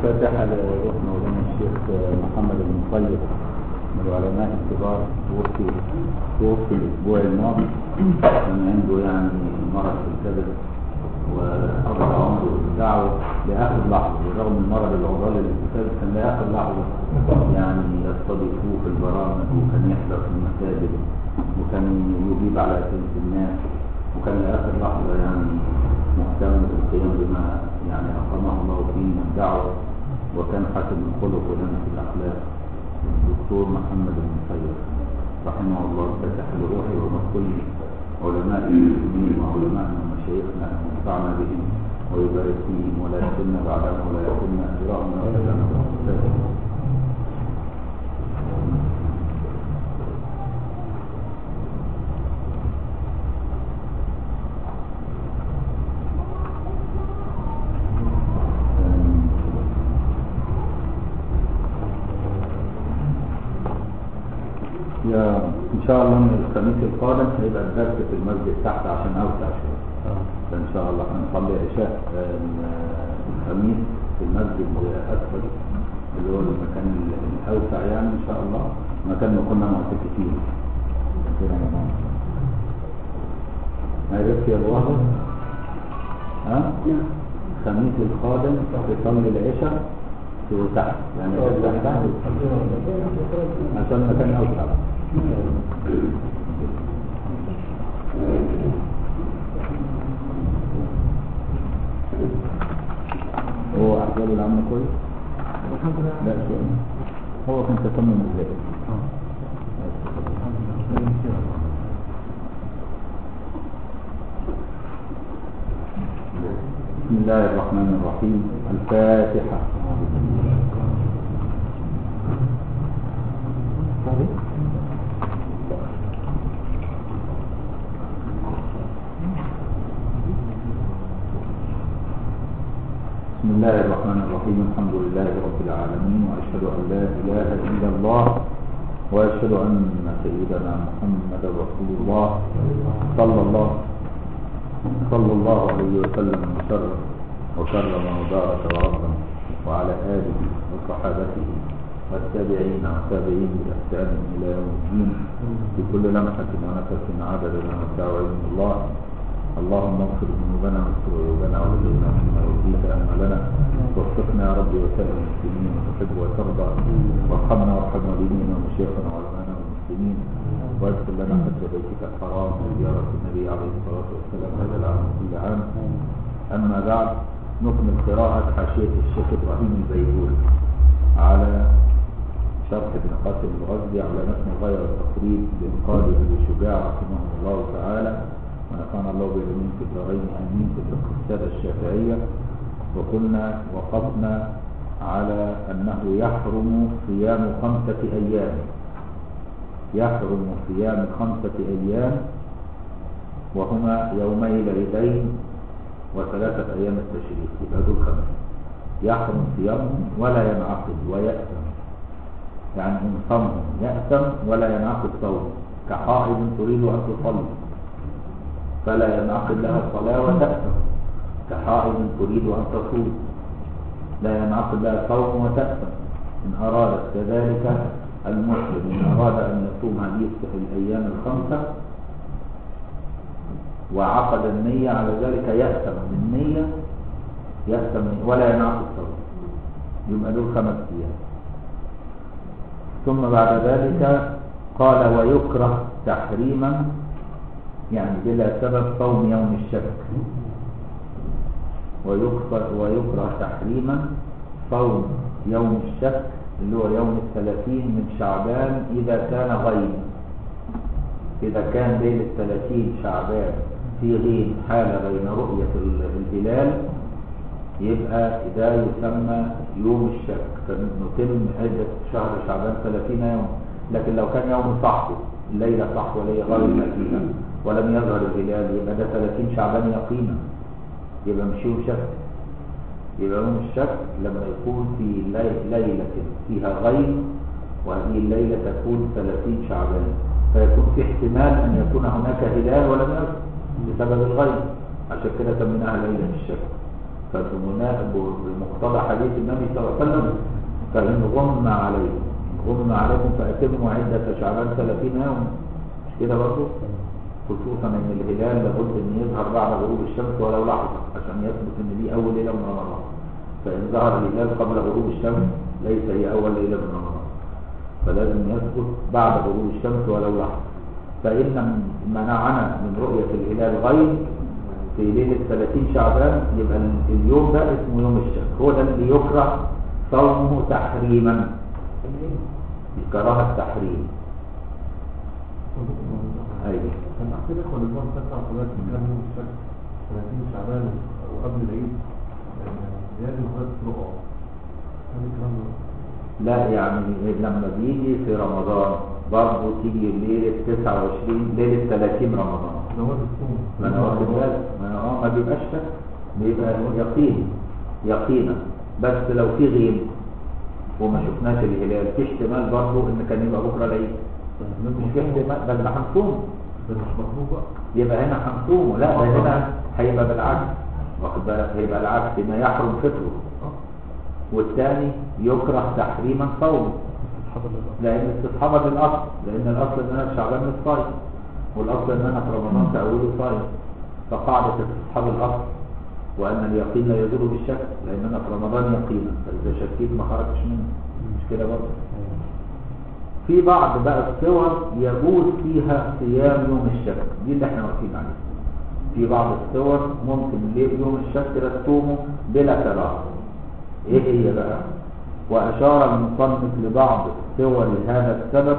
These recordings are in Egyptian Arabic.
الفاتحة لروح مولانا الشيخ محمد بن طيب من العلماء الكبار توفي توفي الأسبوع الماضي كان عنده يعني مرض في الكبد وقضى عمره في الدعوة لآخر لحظة رغم المرض العضال اللي في الكبد كان لآخر لحظة يعني يستضيفوه في البرامج وكان يحضر في المساجد وكان يجيب على أسئلة الناس وكان لآخر لحظة يعني مهتم بالقيام بما يعني أقامه الله فيه من دعوة وكان حسن الخلق ولنا في الأخلاق الدكتور محمد بن خير رحمه الله فتح لروحه وكل علماء المسلمين وعلمائنا ومشايخنا أن ينفعنا بهم ويبارك فيهم ولا يكلنا بعدهم ولا يكلنا أجراءهم ولا يكلنا يا ان شاء الله من الخميس القادم هيبقى الدرس في المسجد تحت عشان اوسع شويه فان شاء الله هنصلي عشاء الخميس في المسجد اسفل اللي هو المكان الاوسع يعني ان شاء الله مكان ما كنا معتكفين في رمضان عرفت يا ابو وهب ها الخميس القادم تصلي العشاء في تحت يعني تحت عشان مكان اوسع هو احوال العامة كويس لا شيء هو كان تكمل ازاي بسم الله الرحمن الرحيم الفاتحة بسم الله الرحمن الرحيم الحمد لله رب العالمين وأشهد أن لا إله إلا الله وأشهد أن سيدنا محمد رسول الله صلى الله صلى الله عليه وسلم وشرف وكرم وبارك وعظم وعلى آله وصحابته والتابعين والتابعين بإحسان إلى يوم الدين في كل لمحة ونفس عدد ما ودع علم الله اللهم اغفر ذنوبنا واستر عيوبنا وبلغنا مما يرضيك امالنا وفقنا يا رب وسائر المسلمين وتحب وترضى وارحمنا وارحم والدينا ومشايخنا وعلمانا والمسلمين واغفر لنا حج بيتك الحرام وزيارة النبي عليه الصلاة والسلام هذا العام كل عام أما بعد نكمل قراءة حاشية الشيخ إبراهيم البيهوري على شرح ابن قاسم الغزي على متن غير التقريب لإنقاذ أبي شجاع رحمه الله تعالى ونفعنا الله بعلوم في الدارين امين في فقه الساده الشافعيه وكنا وقفنا على انه يحرم صيام خمسه ايام يحرم صيام خمسه ايام وهما يومي العيدين وثلاثه ايام التشريق يبقى دول خمسه يحرم صيامهم ولا ينعقد ويأثم يعني ان صمهم يأثم ولا ينعقد صومه كحائض تريد ان تصلي فلا ينعقد لها الصلاة وتأثم كحائض تريد أن تصوم لا ينعقد لها صوم وتأثم إن أرادت كذلك المسلم إن أراد أن يصوم هذه الأيام الخمسة وعقد النية على ذلك يأثم بالنية يأثم ولا ينعقد صوم يبقى دول خمس أيام ثم بعد ذلك قال ويكره تحريما يعني بلا سبب صوم يوم الشك ويكره تحريما صوم يوم الشك اللي هو يوم الثلاثين من شعبان إذا كان غيم إذا كان بين الثلاثين شعبان في غيم حال بين رؤية الهلال يبقى ده يسمى يوم الشك فنتم عدة شهر شعبان ثلاثين يوم لكن لو كان يوم صحو الليلة صحو وليلة غيم فيها ولم يظهر الهلال يبقى ده 30 شعبان يقينا يبقى مش يوم شك يبقى يوم الشك لما يكون في ليلة فيها غيم وهذه الليلة تكون 30 شعبان فيكون في احتمال أن يكون هناك هلال ولم يظهر بسبب الغيم عشان كده سميناها ليلة الشك فبناء بمقتضى حديث النبي صلى الله عليه وسلم فإن غم عليكم غم عليكم فأتموا عدة شعبان 30 يوم مش كده برضه خصوصا ان الهلال لابد ان يظهر بعد غروب الشمس ولو لحظه عشان يثبت ان دي اول ليله من رمضان فان ظهر الهلال قبل غروب الشمس ليس هي اول ليله من رمضان فلازم يثبت بعد غروب الشمس ولو لحظه فان منعنا من رؤيه الهلال غير في ليله 30 شعبان يبقى اليوم ده اسمه يوم الشك هو ده اللي يكره صومه تحريما الكراهه التحريم ايوه كان اعتبر ولا اليوم 29 كان يوم الشك 30 شعبان وقبل العيد لازم خلاص رؤى كان الكلام ده لا يعني لما بيجي في رمضان برضه تيجي ليله 29 ليله 30 رمضان نواد الصوم ما انا واخد بالك ما انا اه ما بيبقاش شك بيبقى يقين يقينا بس لو في غيم وما شفناش الهلال في احتمال برضه ان كان يبقى بكره العيد مش في احتمال ده احنا هنصوم ده مش مطلوب بقى يبقى هنا هنصوم لا ده هنا هيبقى بالعكس واخد بالك هيبقى العكس ما يحرم فطره والثاني يكره تحريما صومه حضر لله لان استصحابا للاصل لان الاصل ان انا في شعبان مش صايم والاصل ان انا في رمضان تاويله صايم فقاعده استصحاب الاصل وان اليقين لا يزول بالشك لان انا في رمضان يقينا فاذا شكيت ما خرجتش منه مش كده برضه في بعض بقى الصور يجوز فيها صيام يوم الشك دي اللي احنا واقفين عليها في بعض الصور ممكن ليه يوم الشك ده تصومه بلا كراهه ايه هي بقى واشار المصنف لبعض صور هذا السبب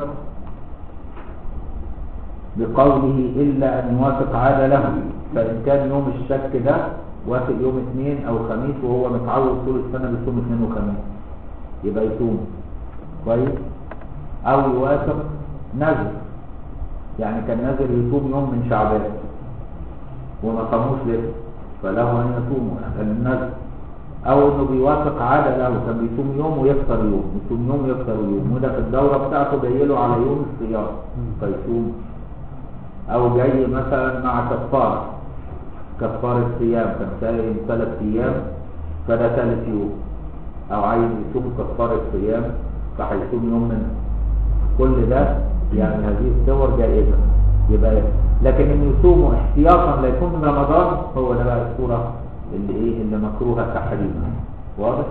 بقوله الا ان يوافق عاد له فان كان يوم الشك ده وافق يوم اثنين او خميس وهو متعود طول السنه بيصوم اثنين وخميس يبقى يصوم كويس او يوافق نذر يعني كان نذر يصوم يوم من شعبان وما صاموش لسه فله ان يصوموا يعني النذر او انه بيوافق عاده له كان بيصوم يوم ويفطر يوم يصوم يوم ويفطر يوم وده في الدوره بتاعته جاي له على يوم الصيام فيصوم او جاي مثلا مع كفاره كفاره صيام كان صايم ثلاث ايام فده ثالث يوم او عايز يصوم كفاره صيام فهيصوم يوم منه كل ده يعني هذه الصور جائزه يبقى لكن ان يصوموا احتياطا لا يكون من رمضان هو ده بقى الصوره اللي ايه اللي مكروهه تحريما واضح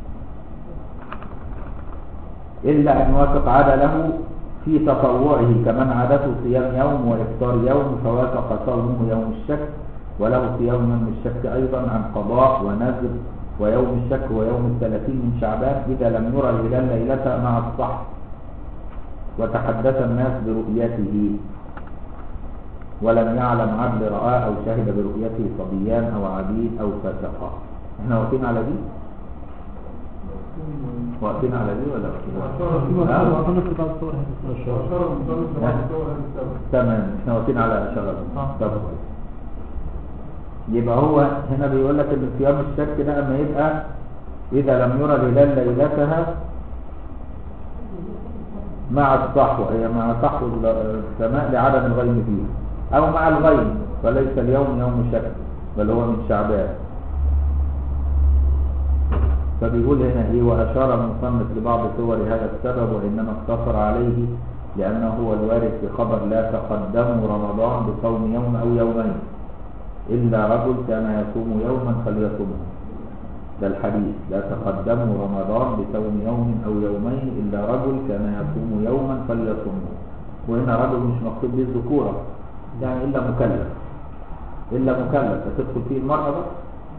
الا ان وافق عاد له في تطوعه كمن عادته صيام يوم وافطار يوم فوافق صومه يوم الشك وله صيام يوم الشك ايضا عن قضاء ونذر ويوم الشك ويوم الثلاثين من شعبان اذا لم يرى الهلال ليلتها مع الصح وتحدث الناس برؤيته ولم يعلم عبد رآه أو شهد برؤيته صبيان أو عبيد أو فسقا احنا واقفين على دي واقفين على دي ولا واقفين على تمام احنا واقفين على اشاره طب كويس. يبقى هو هنا بيقول لك ان صيام الشك ده اما يبقى اذا لم يرى الهلال ليلتها مع الصحو هي مع صحو السماء لعدم الغيم فيها او مع الغيم فليس اليوم يوم شك بل هو من شعبان فبيقول هنا ايه واشار المصنف لبعض صور هذا السبب وانما اقتصر عليه لانه هو الوارد في خبر لا تقدموا رمضان بصوم يوم او يومين الا رجل كان يصوم يوما فليصومه ده الحديث لا تقدموا رمضان بصوم يوم او يومين الا رجل كان يصوم يوما فليصومه وهنا رجل مش مقصود به الذكوره يعني الا مكلف الا مكلف فتدخل فيه المراه بقى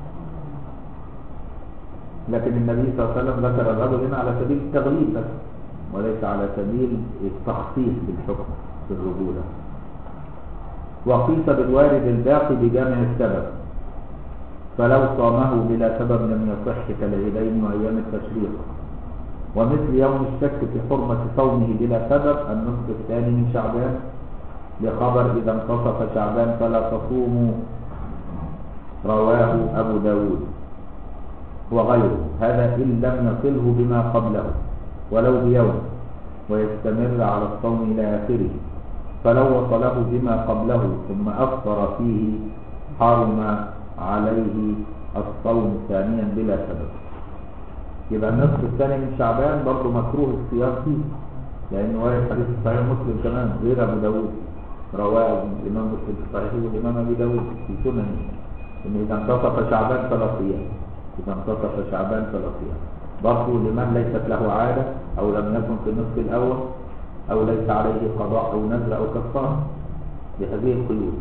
لكن النبي صلى الله عليه وسلم ذكر الرجل هنا على سبيل التغليب بس وليس على سبيل التخصيص بالحكم في الرجوله وقيس بالوارد الباقي بجمع السبب فلو صامه بلا سبب لم يصح كالعيدين وايام التشريق ومثل يوم الشك في حرمة صومه بلا سبب النصف الثاني من شعبان لخبر إذا انتصف شعبان فلا تصوموا رواه أبو داود وغيره هذا إن لم يصله بما قبله ولو بيوم ويستمر على الصوم إلى آخره فلو وصله بما قبله ثم أفطر فيه حرم عليه الصوم ثانيا بلا سبب يبقى النصف الثاني من شعبان برضه مكروه الصيام فيه لأن وارد حديث صحيح مسلم كمان غير أبو داود رواه الإمام مسلم في صحيحه والإمام أبي داود في سننه إن إذا انتصف شعبان فلا صيام إذا انتصف شعبان فلا صيام برضه لمن ليست له عادة أو لم يكن في النصف الأول أو ليس عليه قضاء أو نزل أو كفارة بهذه القيود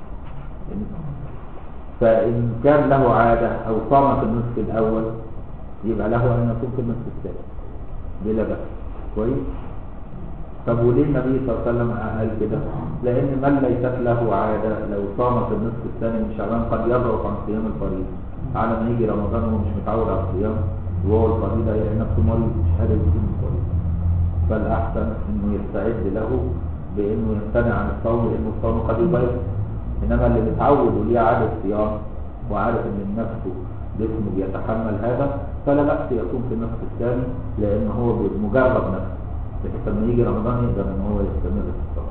فإن كان له عادة أو صام في النصف الأول يبقى له أن يصوم في النصف الثاني بلا بأس كويس طب وليه النبي صلى الله عليه وسلم قال كده؟ لأن من ليست له عادة لو صام في النصف الثاني من شعبان قد يضعف عن صيام الفريضة على ما يجي رمضان وهو مش متعود على الصيام وهو الفريضة يلاقي نفسه مريض مش قادر يصوم الفريضة فالأحسن إنه يستعد له بإنه يمتنع عن الصوم لأنه الصوم قد يضيع إنما اللي متعود وليه عادة صيام وعارف إن نفسه جسمه بيتحمل هذا فلا بأس يصوم في النصف الثاني لأن هو مجرد نفسه بحيث لما يجي رمضان يقدر إن هو يستمر في الصوم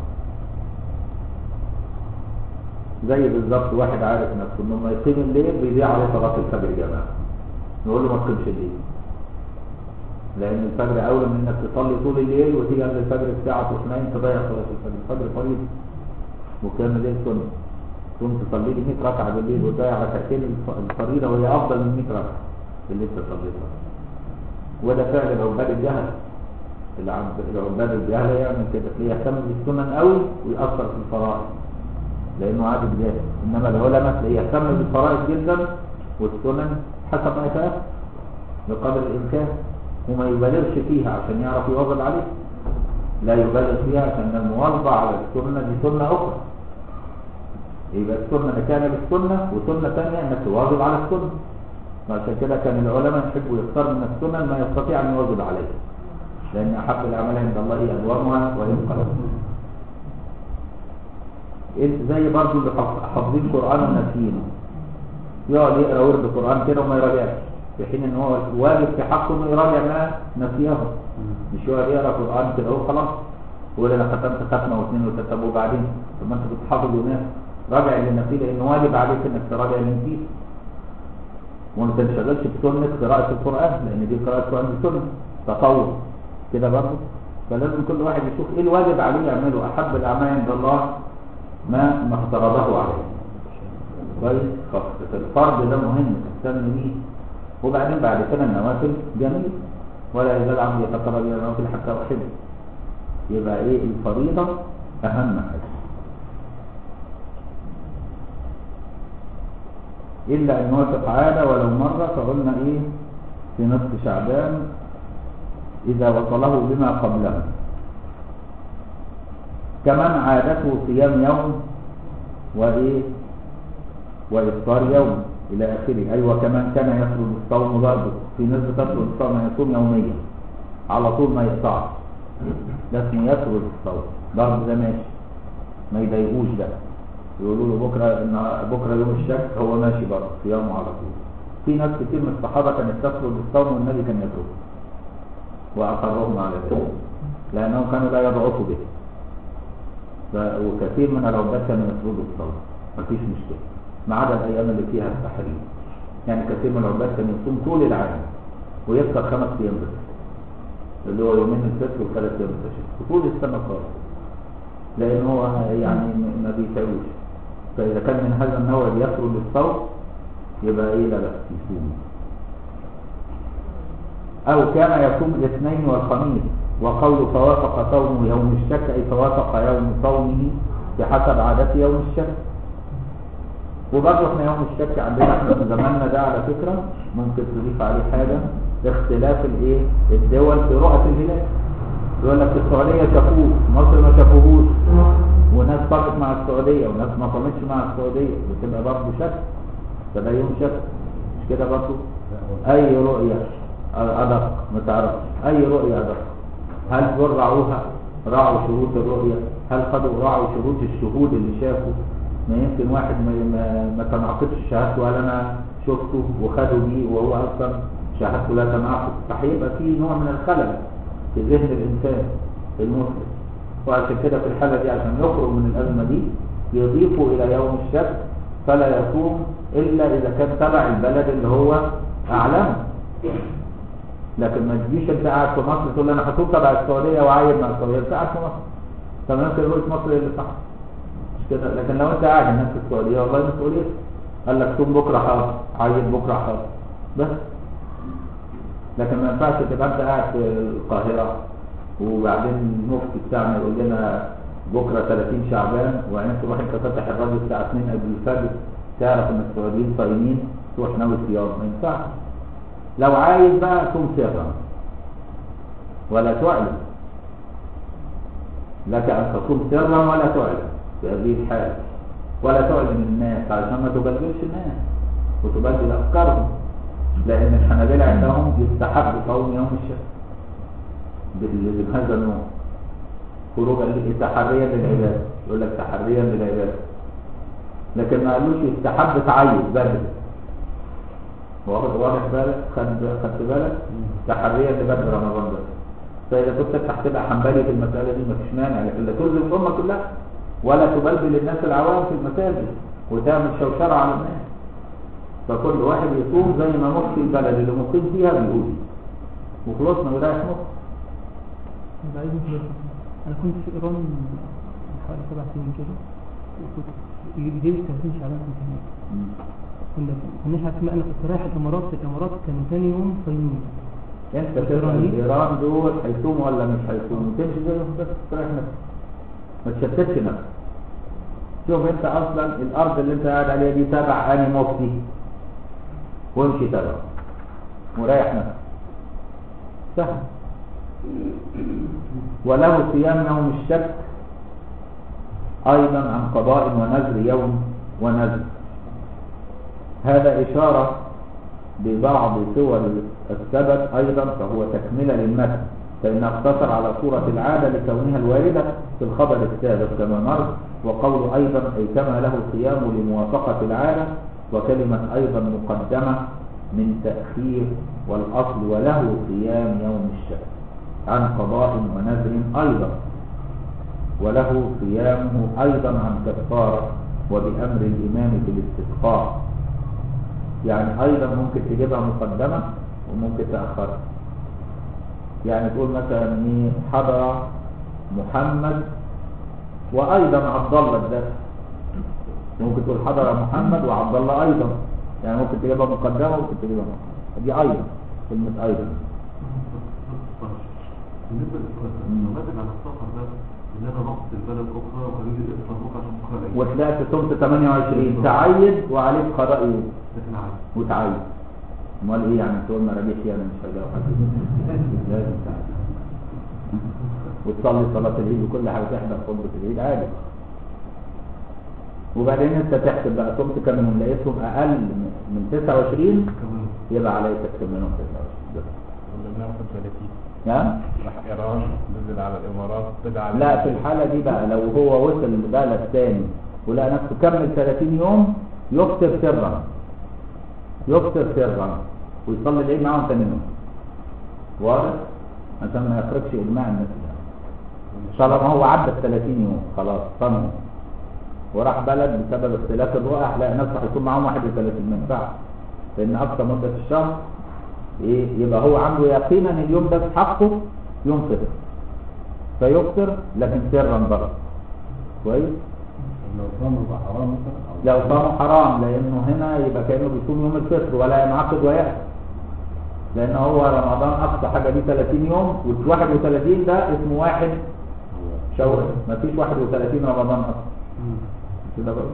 زي بالظبط واحد عارف نفسه إنه لما يقيم الليل بيضيع عليه صلاة الفجر يا جماعة نقول له ما تقيمش الليل لأن الفجر أولى من إنك تصلي طول الليل وتيجي قبل الفجر الساعة تروح نايم تضيع صلاة الفجر الفجر فريضة وكان الليل سنة تقوم تصلي لي 100 ركعة بالليل وتضيع ركعتين الفريضة وهي أفضل من 100 ركعة اللي أنت صليتها وده فعل العباد الجهل العباد الجهل يعمل كده يهتم بالسنن قوي ويأثر في الفرائض لأنه عابد جاهل إنما العلماء تلاقيه يهتم بالفرائض جدا والسنن حسب ما يتأثر بقدر الإمكان وما يبالغش فيها عشان يعرف يواظب عليها لا يبالغ فيها عشان المواظبة على السنة دي سنة أخرى يبقى السنة كان بالسنة وسنة ثانية انك تواظب على السنة وعشان كده كان العلماء يحبوا يختار من السنة ما يستطيع ان يواظب عليه لان احب الاعمال عند الله ادومها ويبقى زي برضو اللي حافظين قرآن وناسيين يقعد يقرا ورد قرآن كده وما يراجعش في حين ان هو واجب في حقه انه يراجع ما نسيه مش يقعد يقرا قرآن كده وخلاص ويقول انا ختمت ختمه واثنين وثلاثه وبعدين طب ما انت كنت حافظ وناس راجع اللي فيه لانه واجب عليك انك تراجع اللي فيه وما تنشغلش بسنه قراءه القران لان دي قراءه القران دي سنه تطور كده برضه فلازم كل واحد يشوف ايه الواجب عليه يعمله احب الاعمال عند الله ما ما افترضه عليه كويس الفرض ده مهم تهتم بيه وبعدين بعد كده النوافل جميل ولا يزال عبد يتقرب الى النوافل حتى احبه يبقى ايه الفريضه اهم حاجه إلا أن يوافق عادة ولو مرة فقلنا إيه في نصف شعبان إذا وصله بما قبله كمان عادته صيام يوم وإيه وإفطار يوم إلى آخره أيوة كمان كان يفرض الصوم برضه في ناس بتفرض الصوم يصوم يوميا على طول ما يقطعش ده اسمه يفرض الصوم برضه ده ماشي ما يضايقوش ده يقولوا له بكره ان بكره يوم الشك هو ماشي برضه صيامه على طول في ناس كتير من الصحابه كانت تفرض الصوم والنبي كان يتركه واقرهم على ذلك لانهم كانوا لا يضعفوا به وكثير من العباد كانوا يفرضوا الصوم مفيش مشكله ما عدا الايام اللي فيها التحريم يعني كثير من العباد كان يصوم طول العام ويفطر خمس ايام بس اللي هو يومين الفطر وثلاث ايام التشريق طول السنه خالص لان هو يعني ما بيتعوش فاذا كان من هذا النوع يخرج الصوت يبقى ايه لا بأس يصوم او كان يصوم الاثنين والخميس وقول فوافق صومه يوم الشك اي فوافق يوم صومه بحسب عادة يوم الشك وبرضه احنا يوم الشك عندنا احنا في زماننا ده على فكرة ممكن تضيف عليه حاجة اختلاف الايه الدول في رؤى الهلال يقول لك السعودية شافوه مصر ما شافوهوش وناس صامت مع السعودية وناس ما صامتش مع السعودية بتبقى برضه شك فده يوم شك مش كده برضه اي رؤية ادق ما تعرفش اي رؤية ادق هل دول راعوها راعوا شروط الرؤية هل خدوا راعوا شروط الشهود اللي شافوا ما يمكن واحد ما ما, ما تنعقدش شهادته ولا انا شفته وخدوا بيه وهو اصلا شهادته لا تنعقد فهيبقى في نوع من الخلل في ذهن الانسان المسلم وعشان كده في الحالة دي عشان يخرج من الأزمة دي يضيفوا إلى يوم الشك فلا يصوم الا اذا كان تبع البلد اللي هو اعلمه لكن ما تجيش انت قاعد في مصر تقول لي انا هصوم تبع السعوديه وعايد مع السعوديه انت قاعد في مصر طب ممكن رؤيه مصر هي اللي صح مش كده لكن لو انت قاعد هناك في السعوديه والله مسؤوليه قال لك صوم بكره حاضر عايد بكره حاضر بس لكن ما ينفعش تبقى انت قاعد في القاهره وبعدين المفتي بتاعنا يقول لنا بكره 30 شعبان وبعدين تروح انت فاتح الراديو الساعه 2 قبل الفجر تعرف ان السعوديين صايمين تروح ناوي صيام ما ينفعش لو عايز بقى صوم سرا ولا تعلن لك ان تصوم سرا ولا تعلن في هذه الحاله ولا تعلن الناس علشان ما تبلغش الناس وتبدل افكارهم لان الحنابلة عندهم يستحب صوم يوم الشك بال- بهذا النوع خروجا ل- تحريا للعباده يقول لك تحريا للعباده لكن ما قالوش يستحب تعيد بدل واخد واضح بالك خد خدت بالك تحريا لبدل رمضان ده فاذا كنت انت هتبقى حنبلي في المساله دي مفيش مانع لكن لا تلزم الامه كلها ولا تبلبل الناس العوام في المساجد وتعمل شوشره على الناس فكل واحد يصوم زي ما مفتي البلد اللي مقيم فيها بيقول وخلصنا ورايح مخ بعيد كده انا كنت في ايران من حوالي سبع سنين كده وكنت يجيب 30 شعبان كنت هناك كنا كناش عارفين انا كنت رايح الامارات الامارات كانوا تاني يوم صايمين انت تبقى الايران دول هيصوموا ولا مش هيصوموا تمشي زيهم بس تريح نفسك ما تشتتش نفسك شوف انت اصلا الارض اللي انت قاعد عليها دي تبع اني مفتي وامشي تبعه وريح نفسك سهل وله صيام يوم الشك ايضا عن قضاء ونذر يوم ونذر هذا اشاره ببعض صور السبب أيضا فهو تكملة للمتن فإنه اقتصر على صورة العادة لكونها الواردة في الخبر السابق كما مر وقول أيضا أي كما له صيام لموافقة العادة وكلمة أيضا مقدمة من تأخير والأصل وله صيام يوم الشك عن قضاء ونذر أيضا وله صيامه أيضا عن كفارة وبأمر الإمام في الاستسقاء يعني ايضا ممكن تجيبها مقدمة وممكن تأخرها يعني تقول مثلا ايه حضر محمد وايضا عبد الله ده ممكن تقول حضر محمد وعبد الله ايضا يعني ممكن تجيبها مقدمة وممكن تجيبها مقدمة دي ايضا كلمة ايضا بالنسبه للسؤال ده لو نازل على السفر ده ان انا رحت البلد اخرى وقالوا لي افطر بكره عشان بكره العيد وطلعت صمت 28 تعيد وعليك قضاء يوم لكن عادي وتعيد امال ايه يعني تقول ما ربيح انا مش هلاقي حاجه لازم تعيد وتصلي صلاه العيد وكل حاجه تحضر خطبه العيد عادي وبعدين انت تحسب بقى صمت كام يوم لقيتهم اقل من 29 كمان يبقى عليك تكتب منهم 29 بس ولا 135 ها راح ايران نزل على الامارات طلع على لا في الحالة دي بقى لو هو وصل لبلد تاني ولقى نفسه كمل 30 يوم يفطر سرا يفطر سرا ويصلي العيد معاهم تاني يوم واضح عشان ما يخرجش اجماع الناس يعني. طالما هو عدى ال 30 يوم خلاص صنعوا وراح بلد بسبب اختلاف الرؤى هيلاقي نفسه هيكون معاهم 31 ما ينفعش لان اقصى مده الشهر ايه يبقى هو عنده يقينا ان اليوم ده في حقه يوم فطر فيفطر لكن سرا برضه كويس لو صام يبقى حرام مثلا أو لو صاموا حرام لانه هنا يبقى كانه بيصوم يوم الفطر ولا ينعقد ويأتي لان هو رمضان اقصى حاجه دي 30 يوم وال 31 ده اسمه واحد شوال مفيش 31 رمضان اصلا كده برضه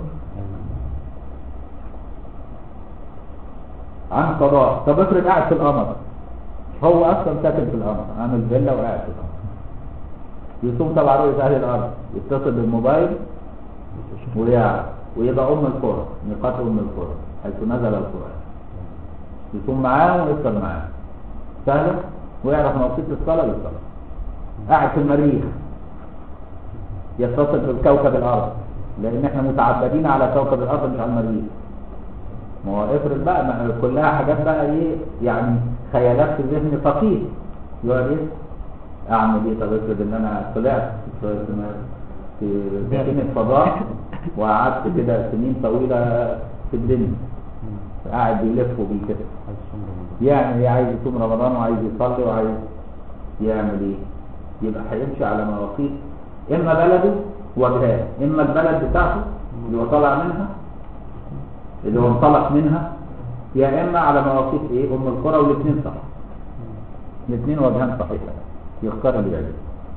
عن قضاء طب افرض قاعد في القمر هو اصلا ساكن في القمر عامل فيلا وقاعد في القمر يصوم تبع رؤية اهل الارض يتصل بالموبايل ويعرف ويبقى ام القرى ميقات ام القرى حيث نزل القران يصوم معاه ويفطر معاه سهل ويعرف مواقيت الصلاه بالصلاه قاعد في المريخ يتصل بالكوكب الارض لان احنا متعبدين على كوكب الارض مش على المريخ ما هو افرض بقى ما كلها حاجات بقى ايه يعني خيالات في ذهن فقيه يقعد ايه اعمل ايه طب افرض ان انا طلعت في في سفينه فضاء وقعدت كده سنين طويله في الدنيا قاعد بيلف وبيكتب يعني عايز يصوم رمضان وعايز يصلي وعايز يعمل ايه يبقى هيمشي على مواقيت اما بلده وجهان اما البلد بتاعته اللي هو طالع منها اللي هو انطلق منها يا اما على مواقيت ايه ام القرى والاثنين صح الاثنين وجهان صحيحه يختار اللي يعجبه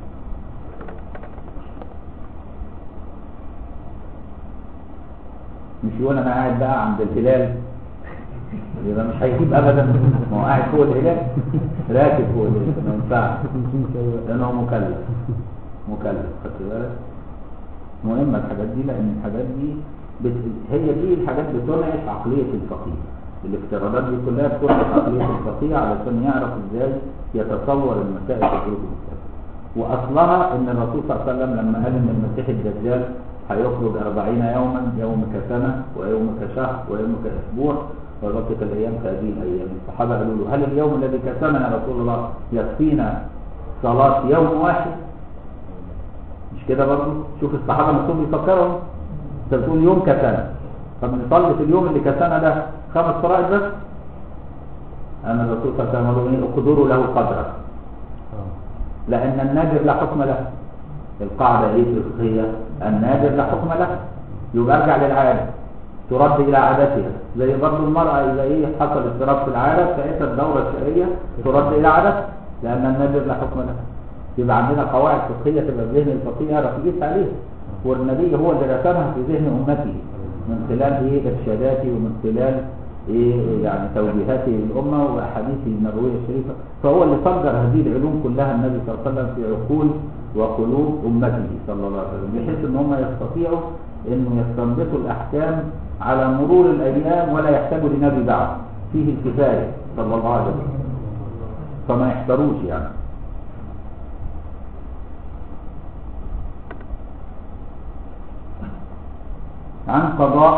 مش يقول انا قاعد بقى عند الهلال يبقى مش هيجيب ابدا ما هو قاعد فوق الهلال راكب فوق الهلال ما ينفعش لانه مكلف مكلف خدت بالك مهمه الحاجات دي لان الحاجات دي بت... هي دي الحاجات بتنعش عقليه الفقيه الافتراضات دي كلها بتنعش عقليه الفقيه علشان يعرف ازاي يتصور المسائل في ظروف المسائل واصلها ان الرسول صلى الله عليه وسلم لما قال ان المسيح الدجال هيخرج أربعين يوما يوم كسنة ويوم كشهر ويوم كأسبوع وبقيت الأيام كهذه الأيام الصحابة قالوا له هل اليوم الذي كسنا يا رسول الله يكفينا صلاة يوم واحد مش كده برضه شوف الصحابة نفسهم بيفكروا انت بتقول يوم كسنة طب نصلي في اليوم اللي كسنا ده خمس فرائض بس أنا الرسول صلى الله عليه وسلم قال اقدروا له قدره لأن النادر لا حكم له القاعدة ايه الفقهية النادر لا حكم له يبقى ارجع للعادة ترد إلى عادتها زي برضه المرأة إذا إيه حصل اضطراب في العادة ساعتها الدورة الشرعية ترد إلى عادتها لأن النادر لا حكم له يبقى عندنا قواعد فقهية تبقى في ذهن الفقيه يعرف يقيس عليها والنبي هو اللي رسمها في ذهن أمته من خلال إيه إرشاداته ومن خلال إيه يعني توجيهاته للأمة وأحاديثه النبوية الشريفة فهو اللي صدر هذه العلوم كلها النبي صلى الله عليه وسلم في عقول وقلوب أمته صلى الله عليه وسلم بحيث ان هم يستطيعوا انه يستنبطوا الأحكام على مرور الأيام ولا يحتاجوا لنبي بعد فيه الكفاية صلى الله عليه وسلم فما يحتروش يعني عن قضاء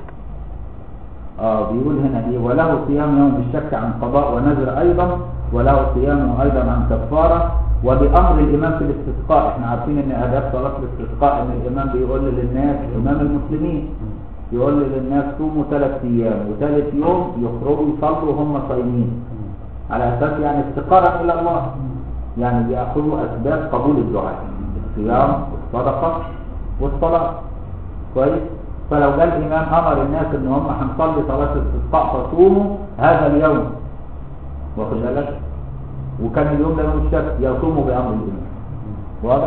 اه بيقول هنا ايه وله صيام يوم الشك عن قضاء ونذر ايضا وله صيام ايضا عن كفاره وبأمر الإمام في الاستسقاء احنا عارفين ان آداب صلاة الاستسقاء ان الإمام بيقول للناس إمام المسلمين يقول للناس صوموا ثلاث أيام وثالث يوم يخرجوا يصلوا وهم صايمين على أساس يعني استقارة إلى الله يعني بيأخذوا أسباب قبول الدعاء الصيام والصدقة والصلاة كويس فلو جاء الإمام أمر الناس إن هم هنصلي صلاة الاستسقاء فصوموا هذا اليوم واخد بالك وكان اليوم ده يوم الشك يصوموا بأمر الإمام واضح؟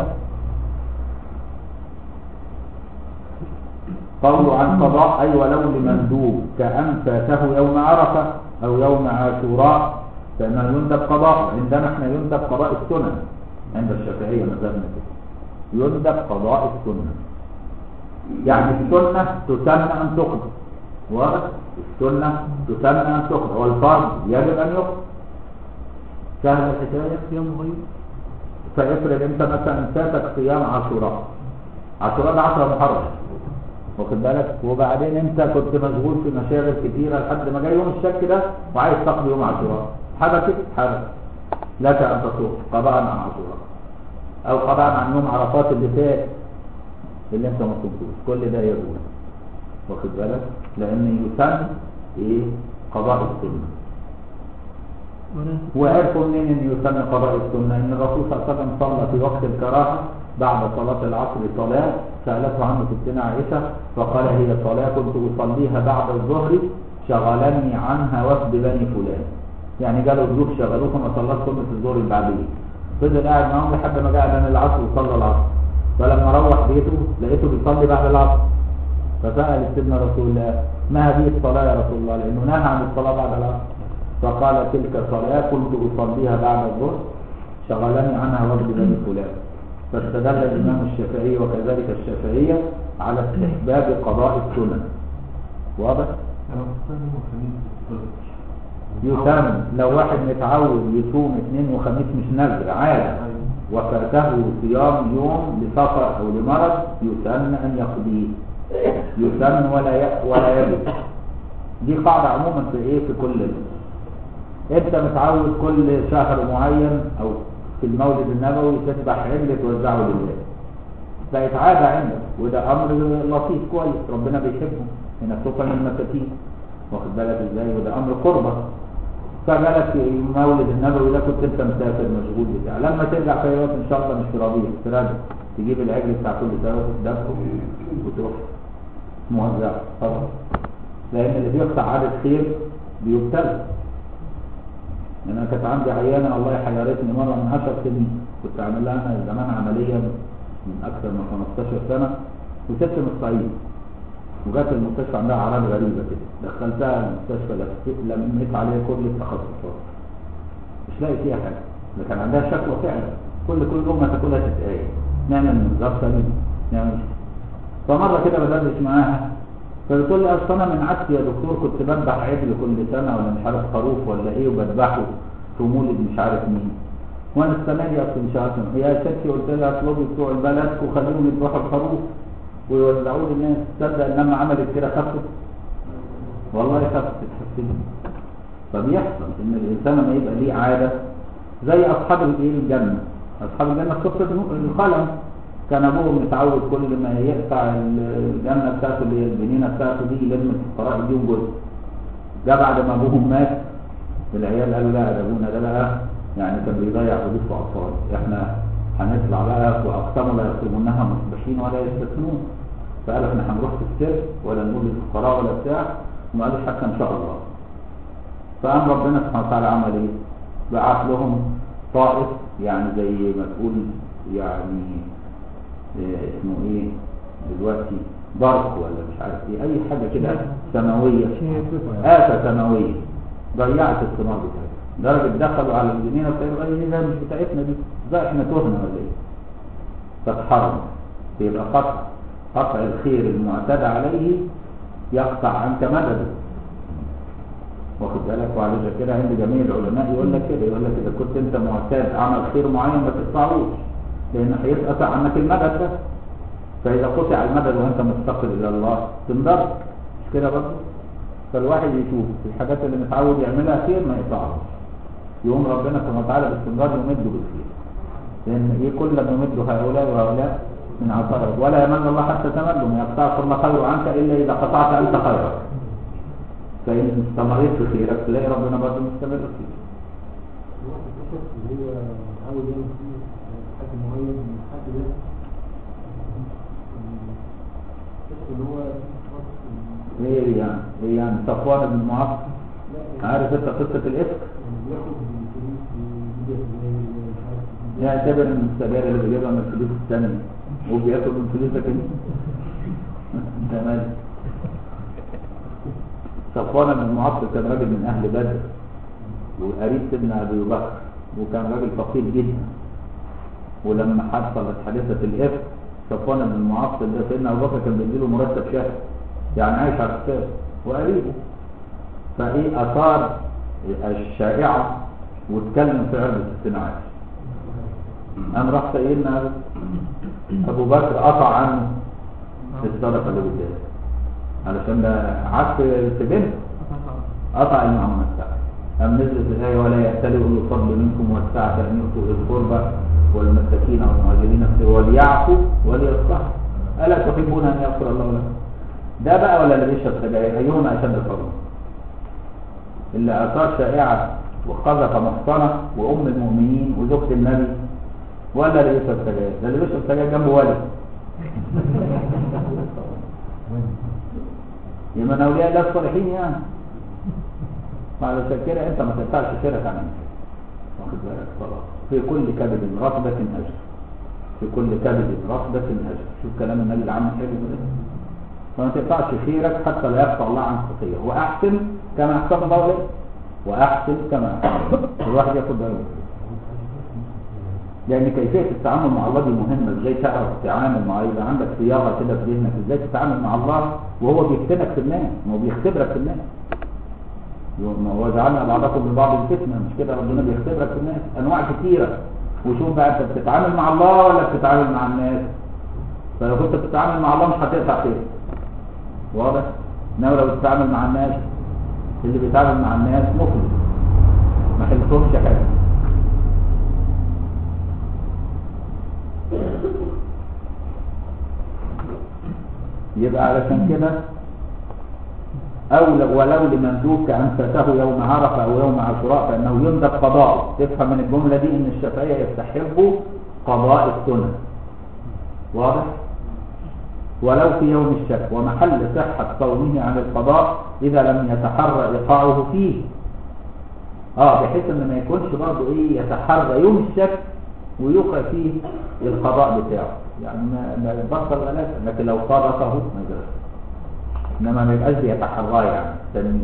قول عن قضاء أي ولو لمندوب كأن فاته يوم عرفة أو يوم عاشوراء فإنه يندب قضاء عندنا احنا يندب قضاء السنن عند الشافعية مذهبنا كده يندب قضاء السنن يعني السنة تسن أن تقضى واضح؟ السنة تسن أن تقضى والفرض يجب أن يقضى سهل الحكاية صيام غير فافرض انت مثلا فاتك صيام عاشوراء عاشوراء ده 10 محرم واخد بالك وبعدين انت كنت مشغول في مشاغل كتيرة لحد ما جاي يوم الشك ده وعايز تقضي يوم عاشوراء حدثت حدث لك ان تصوم قضاء عن عاشوراء او قضاء عن يوم عرفات اللي فات اللي انت ما صمتوش كل ده يجوز واخد بالك لان يسن ايه قضاء السنه ولا وعرفوا منين ان يسمى قضاء السنه ان الرسول صلى الله عليه وسلم صلى في وقت الكراهه بعد صلاه العصر صلاه سالته عنه ستنا عائشه فقال هي صلاه كنت اصليها بعد الظهر شغلني عنها وفد بني فلان يعني جاله ضيوف شغلوه فما صلاش سنه الظهر اللي بعديه فضل قاعد معاهم لحد ما جاء بين العصر وصلى العصر فلما روح بيته لقيته بيصلي بعد العصر فسال سيدنا رسول الله ما هذه الصلاه يا رسول الله لانه نهى عن الصلاه بعد العصر فقال تلك صلاة كنت أصليها بعد الظهر شغلني عنها وفد بني فلان فاستدل الإمام الشافعي وكذلك الشافعية على استحباب قضاء السنن واضح؟ أنا بستخدم الخميس الصبح. يسمى لو واحد متعود يصوم اثنين وخميس مش نذر عادة وفاته صيام يوم لسفر أو لمرض يسن أن يقضيه يسن ولا ي... ولا يجب دي قاعدة عموما في ايه في كل ال- انت متعود كل شهر معين او في المولد النبوي تذبح عجل توزعه لله بقت عادة عندك وده امر لطيف كويس ربنا بيحبه هنا خصوصا المساكين واخد بالك ازاي وده امر قربة فجالك في مولد النبوي ده كنت انت مسافر مشغول بتاع لما ترجع في وقت ان شاء الله مش في ربيع في رجب تجيب العجل بتاع كل سنه وتدفه وتروح موزع خلاص لان اللي بيقطع عادة خير بيبتلى يعني انا كانت عندي عيانه الله يحيرتني مره من 10 سنين كنت عامل لها انا زمان عمليه من اكثر من 15 سنه وست من الصعيد وجات المستشفى عندها اعراض غريبه كده دخلتها المستشفى لفت- لميت عليها كل التخصصات مش لاقي فيها حاجه ده كان عندها شكوى فعلا كل كل لقمه تاكلها تتقايل نعمل منظار سليم نعمل فمره كده بدردش معاها فبتقول لي اصل انا من عادتي يا دكتور كنت بذبح عجل كل سنه ولا مش عارف خروف ولا ايه وبذبحه في مولد مش عارف مين وانا السنه دي اصل مش عارف مين. يا ستي قلت لها اطلبي بتوع البلد وخليهم يذبحوا الخروف ويوزعوه للناس تصدق ان لما عملت كده خفت والله خفت تحسن فبيحصل ان الانسان لما يبقى ليه عاده زي اصحاب الايه الجنه اصحاب الجنه قصه القلم كان ابوهم متعود كل ما يقطع الجنه بتاعته اللي هي الجنينه بتاعته دي يلم الفقراء يديهم جزء ده بعد ما ابوهم مات العيال قالوا لا ده ابونا ده بقى يعني كان بيضيع فلوس في اطفال احنا هنطلع بقى واقسموا لا يقسمونها مصبحين ولا يستثنون فقال احنا هنروح في السر ولا نقول للفقراء ولا بتاع وما قالوش حتى ان شاء الله فقام ربنا سبحانه وتعالى عمل ايه؟ بعت لهم طائف يعني زي ما تقول يعني إيه اسمه ايه دلوقتي برق ولا مش عارف ايه اي حاجه كده سماويه آفة سماويه ضيعت الثمار بتاعتها درجة دخلوا على الجنينة بتاعتهم قالوا ايه ده مش بتاعتنا دي ده احنا تهنا ولا ايه فاتحرم يبقى قطع قطع الخير المعتاد عليه يقطع عنك مدده واخد بالك وعلى كده عند جميع العلماء يقول لك كده يقول لك اذا كنت انت معتاد عمل خير معين ما تقطعوش لان هيتقطع عنك المدد ده فاذا قطع المدد وانت مستقل الى الله تنضر مش كده برضه فالواحد يشوف الحاجات اللي متعود يعملها خير ما يقطعهاش يقوم ربنا سبحانه وتعالى باستمرار يمده بالخير لان ايه كل ما يمد هؤلاء وهؤلاء من عطاء ولا يمن الله حتى تملهم يقطعك الله خير عنك الا اذا قطعت انت خيرا فان استمريت في خيرك تلاقي ربنا برضه مستمر فيك الواحد الشخص اللي هو متعود يعمل فيه حد معين من الحد ده الشخص اللي هو شخص ايه يعني ايه يعني صفوان بن معاصر لا عارف انت قصه الافك يعني بياخد من الفلوس ويجيبها ازاي مش عارف يعتبر ان السجاير اللي بيجيبها من الفلوس الثانيه وبياكل من فلوسك انت انت مالك صفوان بن معطل كان راجل من اهل بدر وقريب سيدنا ابي بكر وكان راجل فقير جدا ولما حصلت حادثه الافك صفوان بن معطل ده سيدنا ابو بكر كان بيديله مرتب شهري يعني عايش على الكتاب وقريبه فايه اثار الشائعه واتكلم في عرض ستنا عائشه قام راح سيدنا ابو بكر قطع عنه الصدقه اللي بيديها علشان ده عكس في بنت قطع المعامله بتاعته قام نزلت الايه ولا يأتلوا اولو الفضل منكم والسعه ان يؤتوا ذي القربى والمساكين والمهاجرين وليعفوا وليصفحوا الا تحبون ان يغفر الله لكم ده بقى ولا اللي بيشرب سجاير ايهما اشد فضلا اللي اثار شائعه وقذف محصنه وام المؤمنين وزوجة النبي ولا اللي بيشرب سجاير ده اللي بيشرب سجاير جنبه ولد يبقى من اولياء الله الصالحين يعني علشان كده انت ما تقطعش خيرك عن انت واخد بالك خلاص في كل كبد رطبة اجر في كل كبد رطبة اجر شوف كلام النبي العام حلو كده فما تقطعش خيرك حتى لا يقطع الله عنك خير واحسن كما احسن الله اليك واحسن كما احسن الواحد ياخد باله لان كيفيه التعامل مع الله دي مهمه ازاي تعرف تتعامل مع يبقى عندك صياغه كده في ذهنك ازاي تتعامل مع الله وهو بيفتنك في الناس ما هو بيختبرك في الناس ما هو جعلنا بعضكم لبعض الفتنه مش كده ربنا بيختبرك في الناس انواع كثيره وشوف بقى انت بتتعامل مع الله ولا بتتعامل مع الناس فلو كنت بتتعامل مع الله مش هتقطع خير واضح انما لو بتتعامل مع الناس اللي بيتعامل مع الناس مخلص ما حلتهمش حاجه يبقى علشان كده أو ل- ولو لمندوب كأن فاته يوم عرفة أو يوم عاشوراء فإنه يندب قضاءه تفهم من الجملة دي إن الشافعية يستحب قضاء السنة واضح؟ ولو في يوم الشك ومحل صحة صومه عن القضاء إذا لم يتحرى إيقاعه فيه اه بحيث ان ما يكونش برضه ايه يتحرى يوم الشك ويوقع فيه القضاء بتاعه يعني ما ما يبطل ولا لكن لو صادقه ما يجراش انما ما يبقاش بيتحراه يعني تنميه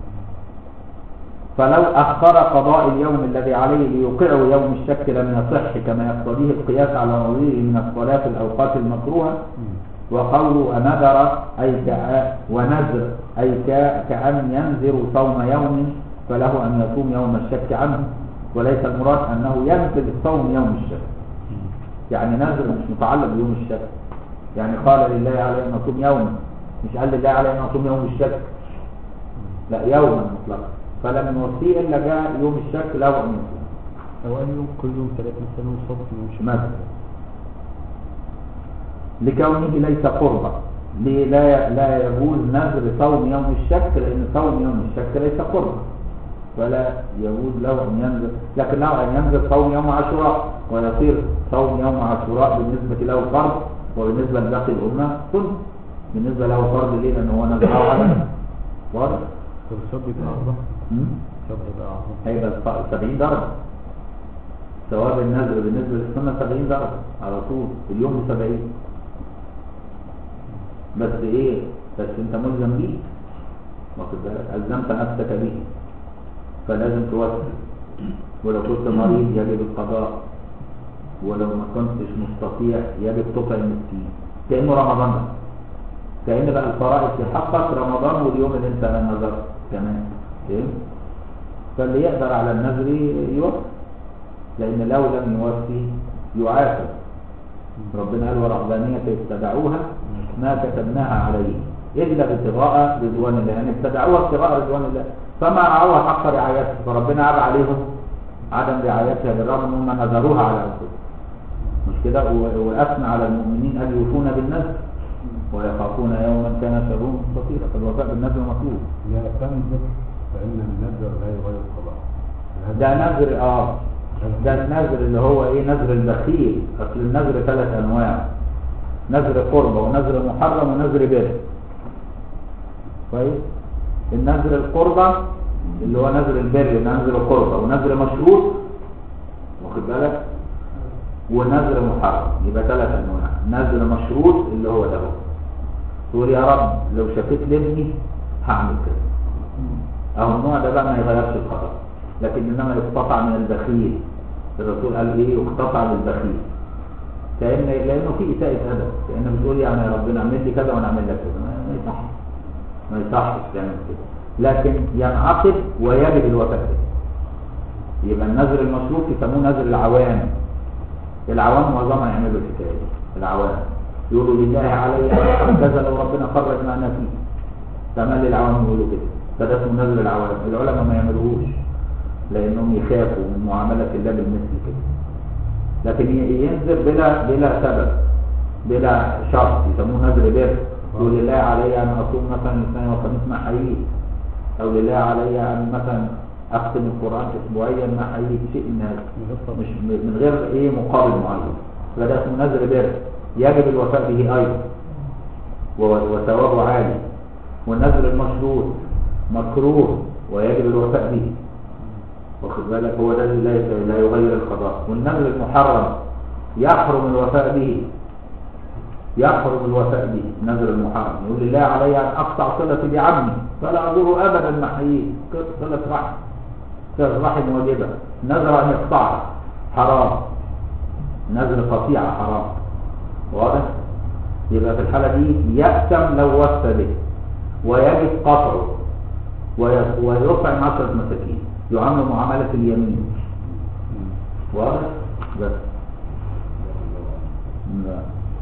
فلو أخر قضاء اليوم الذي عليه ليوقعه يوم الشك لم يصح كما يقتضيه القياس على نظيره من الصلاة في الأوقات المكروهة وقوله أنذر أي كأ ونذر أي كا- كأن ينذر صوم يوم فله أن يصوم يوم الشك عنه وليس المراد أنه ينزل صوم يوم الشك يعني نذر مش متعلق بيوم الشك يعني قال لله علي أن أصوم يوما مش قال لله علي أن أصوم يوم الشك لا يوما مطلقا فلم يوصيه إلا جاء يوم الشك له أن يصوم أول يوم كل يوم ثلاث مثلا وصبح مش مثلا لكونه ليس قربا ليه لا لا يجوز نذر صوم يوم الشك لان صوم يوم الشك ليس قربا فلا يجوز له ان ينذر لكن له ان ينذر صوم يوم عاشوراء ويصير صوم يوم عاشوراء بالنسبه له فرض وبالنسبه لباقي الامه سنه بالنسبه له فرض ليه لان هو نذره على نفسه. واضح؟ طب الشاب يبقى أعظم مم؟ الشاب يبقى أعظم هيبقى الص- 70 درجة ثواب النذر بالنسبة للسنة 70 درجة على طول اليوم ب 70 بس ايه بس انت ملزم بيه واخد بالك الزمت نفسك به فلازم توسل ولو كنت مريض يجب القضاء ولو ما كنتش مستطيع يجب تطعم مسكين كأنه رمضان بس. كأن بقى الفرائض في حقك رمضان واليوم اللي انت نذرت كمان فهمت؟ فاللي يقدر على النذر يوفي لأن لو لم يوفي يعاقب ربنا قال ورهبانية ابتدعوها ما كتبناها عليه إلا ابتغاء رضوان الله يعني ابتدعوها ابتغاء رضوان الله فما رعوها حق رعايتها فربنا عاب عليهم عدم رعايتها بالرغم ان هم نذروها على انفسهم مش كده و- واثنى على المؤمنين ان يوفون بالنذر ويخافون يوما كان شره مستطيرا فالوفاء بالنذر مطلوب لا تنذر فإن النذر لا يغير القضاء ده نذر اه ده النذر اللي هو ايه نذر البخيل اصل النذر ثلاث انواع نذر قربة ونذر محرم ونذر بر كويس النذر القربة اللي هو نذر البر نذر قربة ونذر مشروط واخد بالك ونذر محرم يبقى ثلاث انواع نذر مشروط اللي هو ده تقول يا رب لو شفيت لابني هعمل كده اهو النوع ده بقى ما يغيرش القضاء لكن انما يقتطع من البخيل الرسول قال ايه يقتطع من البخيل كأن لانه في اساءة ادب كأنه بتقول يعني يا ربنا اعمل لي كذا وانا اعمل لك كذا ما ما يصحش ما يصحش تعمل كده لكن ينعقد ويجب الوفاء به يبقى النذر المشروط يسموه نذر العوام العوام معظمها يعملوا الحكايه دي العوام يقولوا لله علي كذا لو ربنا خرج ما انا فيه تمام العوام يقولوا كده فده اسمه نذر العوام العلماء ما يعملوهوش لانهم يخافوا من معامله الله بالمثل كده لكن ي- ينذر بلا بلا سبب بلا شرط يسموه نذر بر يقول لله علي ان اصوم مثلا الاثنين والخميس مع حييك او لله علي ان مثلا اختم القران اسبوعيا مع حييك شيء من هذا مش من غير ايه مقابل معين فده اسمه نذر بر يجب الوفاء به ايضا و- وثوابه عالي والنذر المشروط مكروه ويجب الوفاء به واخد بالك هو ده اللي لا- لا يغير القضاء والنذر المحرم يحرم الوفاء به يحرم الوفاء به النذر المحرم يقول لله علي ان اقطع صلتي بعمي فلا ازوره ابدا مع حييه صله رحم صله رحم واجبه نذر ان يقطعها حرام نذر قطيعه حرام واضح يبقى في الحاله دي يأتم لو وفى به ويجب قطعه وي- ويطعم عشرة مساكين يعامل معاملة اليمين واضح؟ بس لا.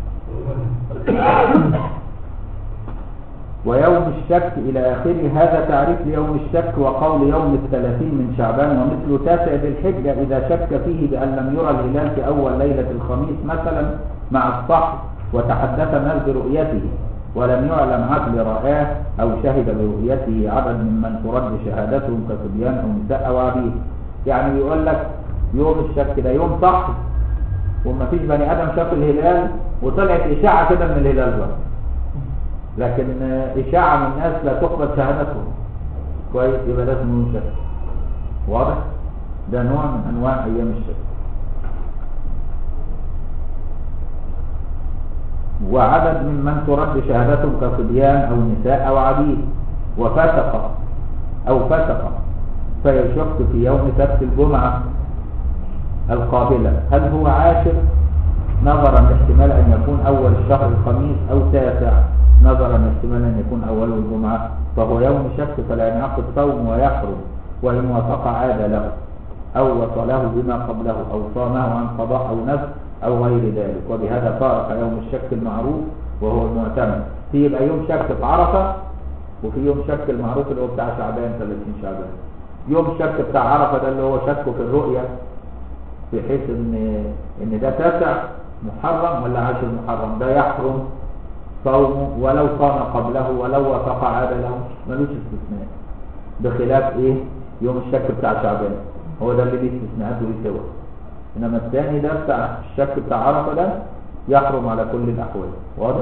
ويوم الشك إلى آخره هذا تعريف ليوم الشك وقول يوم الثلاثين من شعبان ومثل تاسع ذي الحجة إذا شك فيه بأن لم يرى الهلال في أول ليلة الخميس مثلا مع الصح وتحدث الناس برؤيته ولم يعلم عقل رآه أو شهد برؤيته عدد ممن ترد شهادتهم كصبيان أو نساء أو عبيد يعني بيقول لك يوم الشك ده يوم صح وما فيش بني آدم شاف الهلال وطلعت إشاعة كده من الهلال بقى لكن آه، إشاعة من الناس لا تقبل شهادتهم كويس يبقى ده اسمه يوم شك واضح ده نوع من أنواع أيام الشك وعدد ممن ترد شهادتهم كصبيان أو نساء أو عبيد وفسق أو فسق فيشك في يوم سبت الجمعة القابلة هل هو عاشر نظرا لاحتمال أن يكون أول الشهر الخميس أو تاسع نظرا لاحتمال أن يكون أوله الجمعة فهو يوم شك فلا ينعقد صوم ويحرم وإن وافق عاد له أو وصله بما قبله أو صامه عن قضاء أو نفس أو غير ذلك وبهذا فارق يوم الشك المعروف وهو المعتمد في يبقى يوم شك في عرفة وفي يوم شك المعروف اللي هو بتاع شعبان 30 شعبان يوم شك بتاع عرفة ده اللي هو شك في الرؤية بحيث ان ان ده تاسع محرم ولا عاشر محرم ده يحرم صومه ولو صام قبله ولو وافق عاد له ملوش استثناء بخلاف ايه يوم الشك بتاع شعبان هو ده اللي ليه استثناءات وليه سوى انما الثاني ده بتاع الشك بتاع عرفه ده يحرم على كل الاحوال واضح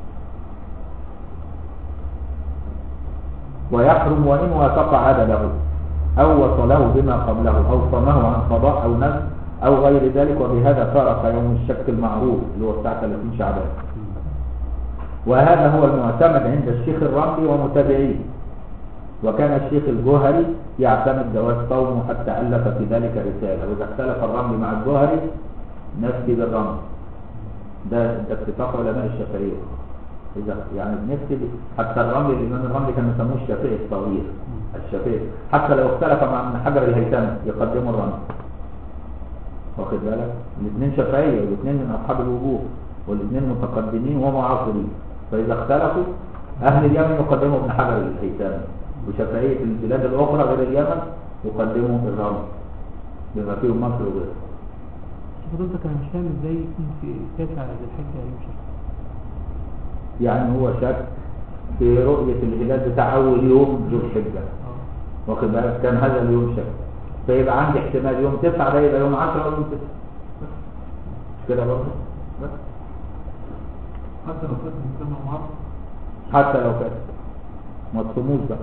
ويحرم وان وافق عاد له او وصله بما قبله او صامه عن قضاء او نذر او غير ذلك وبهذا فارق يوم الشك المعروف اللي هو بتاع 30 شعبان وهذا هو المعتمد عند الشيخ الرملي ومتابعيه وكان الشيخ الجوهري يعتمد جواز صومه حتى ألف في ذلك رسالة وإذا اختلف الرمل مع الجوهري نفتي بالرمل ده ده اتفاق علماء الشافعية إذا يعني نفتي ب- حتى الرمل الإمام الرملي كان يسموه الشافعي الصغير الشافعي حتى لو اختلف مع ابن حجر الهيثمي يقدموا الرمل واخد بالك الاثنين شافعية والاثنين من أصحاب الوجوه والاثنين متقدمين ومعاصرين فإذا اختلفوا أهل اليمن يقدموا ابن حجر الهيثمي وشافعية في البلاد الأخرى غير اليمن يقدموا الرمل بما فيهم مصر وغيرها فضلتك انا مش فاهم ازاي يكون في تاسع ذي الحجه يوم شك يعني هو شك في رؤية الهلال بتاع أول يوم ذو الحجة اه واخد بالك كان هذا اليوم شك فيبقى عندي احتمال يوم تسعة ده يبقى يوم 10 أو يوم 9 مش كده برضه بس. حتى لو كانت مجتمع معرض حتى لو كان ما تصوموش بقى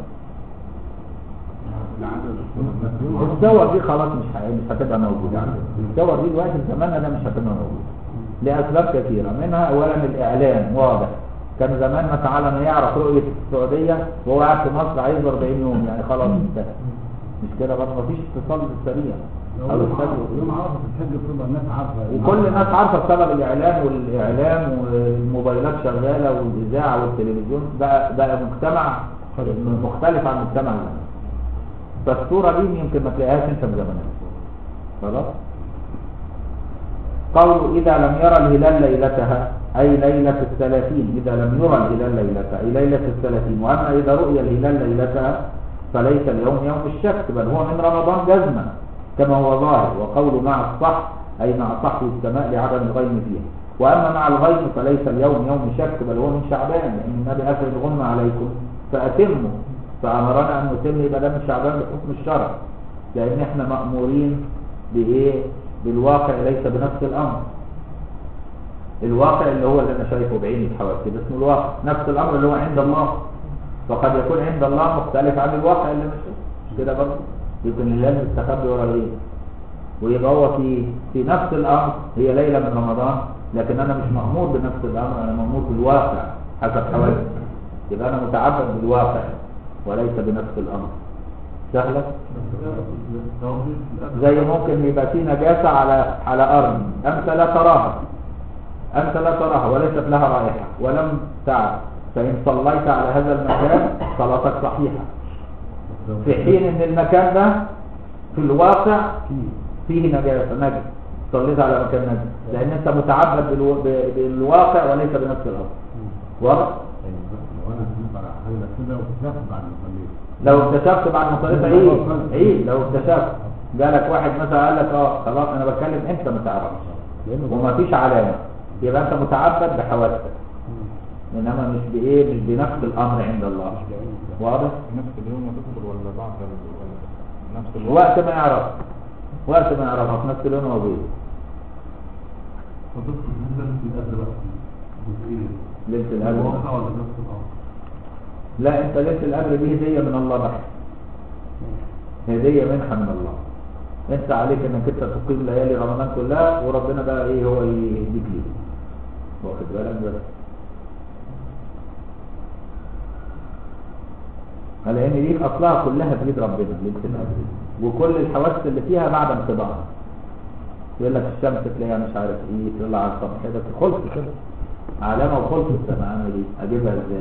الصور دي خلاص مش ه- مش هتبقى موجودة عندنا الصور دي دلوقتي في زماننا ده مش هتبقى موجودة لأسباب كثيرة منها أولا الإعلام واضح كان زمان مثلا على ما يعرف رؤية السعودية وهو قاعد في مصر عايز 40 يوم يعني خلاص انتهى مش كده برضه مفيش اتصال سريع أو يوم اتصال عرفة- يوم عرفة الحج بتبقى الناس عارفة وكل الناس عارفه بسبب الاعلام والاعلام والموبايلات شغاله والاذاعه والتلفزيون بقى بقى مجتمع مختلف عن المجتمع زمان فالصوره دي يمكن ما تلاقيهاش انت في زمانك خلاص قالوا اذا لم يرى الهلال ليلتها اي ليله الثلاثين اذا لم يرى الهلال ليلتها اي ليله الثلاثين واما اذا رؤي الهلال ليلتها فليس اليوم يوم الشك بل هو من رمضان جزما كما هو ظاهر وقول مع الصح أي مع صحو السماء لعدم الغيم فيها وأما مع الغيم فليس اليوم يوم شك بل هو من شعبان لأن النبي أفرد الغم عليكم فأتموا فأمرنا أن نتم يبقى ده من شعبان بحكم الشرع لأن احنا مأمورين بإيه؟ بالواقع ليس بنفس الأمر الواقع اللي هو اللي أنا شايفه بعيني بحواسي ده اسمه الواقع نفس الأمر اللي هو عند الله فقد يكون عند الله مختلف عن الواقع اللي أنا شايفه مش كده برضه يكون الله مستخبي ورا الغيب ويبقى هو في في نفس الامر هي ليله من رمضان لكن انا مش مامور بنفس الامر انا مامور بالواقع حسب حوادث يبقى انا متعبد بالواقع وليس بنفس الامر سهله زي ممكن يبقى في نجاسه على على ارض انت لا تراها انت لا تراها وليست لها رائحه ولم تعرف فان صليت على هذا المكان صلاتك صحيحه في حين ان المكان ده في الواقع فيه نجاسه نجس صليت على مكان نجس لان انت متعبد بالو... ب- بالواقع وليس بنفس الامر واضح لو انا سمعت على حاجة كده واكتشفت بعد ما صليت لو اكتشفت بعد ما صليت عيد عيد لو اكتشفت جالك واحد مثلا قال لك اه خلاص انا بتكلم انت ما تعرفش لأنه وما فيش علامه يبقى انت متعبد بحواسك انما مش بايه مش بنفس الامر عند الله واضح نفس اليوم يا دكتور ولا بعد ال- ولا نفس اليوم وقت ما يعرف وقت ما يعرفها في نفس اللون موجود فدكتور بالنسبه للقدر بقى جزئيه ليله القدر الواقع ولا نفس الامر لا انت ليله القدر دي هديه من الله بحت هديه منحه من الله انت عليك انك انت تقيم ليالي رمضان كلها وربنا بقى ايه هو يهديك ليه واخد بالك بس لان دي اصلها كلها بيد ربنا ليله القدر دي. وكل الحواس اللي فيها بعد انقضاءها يقول لك الشمس تلاقيها مش عارف ايه تطلع على السطح كده خلص كده علامه وخلصت انا اعمل ايه اجيبها ازاي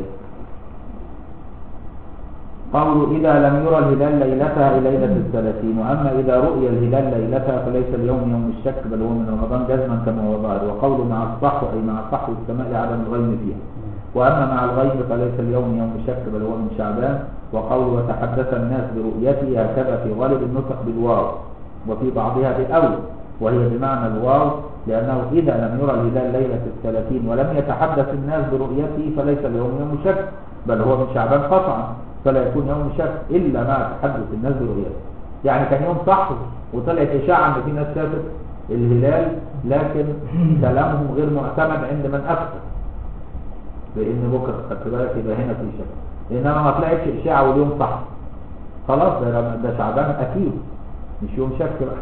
قالوا إذا لم يرى الهلال ليلتها ليلة الثلاثين وأما إذا رؤي الهلال ليلتها فليس اليوم يوم الشك بل هو من رمضان جزما كما هو ظاهر وقول مع الصحو أي مع صحو السماء لعدم الغيم فيها وأما مع الغيب فليس اليوم يوم الشك بل هو من شعبان وقول وتحدث الناس برؤيته هكذا في غالب النطق بالواو وفي بعضها بأو وهي بمعنى الواو لأنه إذا لم يرى الهلال ليلة الثلاثين ولم يتحدث الناس برؤيته فليس اليوم يوم شك بل هو من شعبان قطعا فلا يكون يوم شك إلا مع تحدث الناس برؤيته يعني كان يوم صح وطلعت إشاعة إن في ناس شافت الهلال لكن كلامهم غير معتمد عند من أفتى لأن بكرة خدت بالك يبقى هنا في شك إنما ما طلعتش إشاعة واليوم صح خلاص ده رم- ده شعبان أكيد مش يوم شك بقى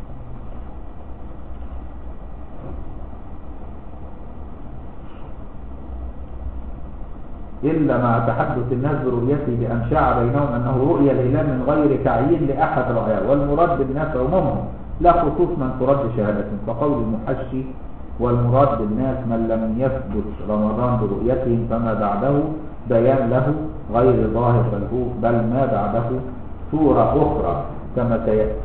إلا مع تحدث الناس برؤيته بأن شاع بينهم أنه رؤيا الهلال من غير تعيين لأحد رأيه والمراد بالناس عمومهم لا خصوص من ترد شهادتهم فقول المحشي والمراد بالناس من لم يثبت رمضان برؤيتهم فما بعده بيان له غير ظاهر بل هو بل ما بعده صورة أخرى كما سيأتي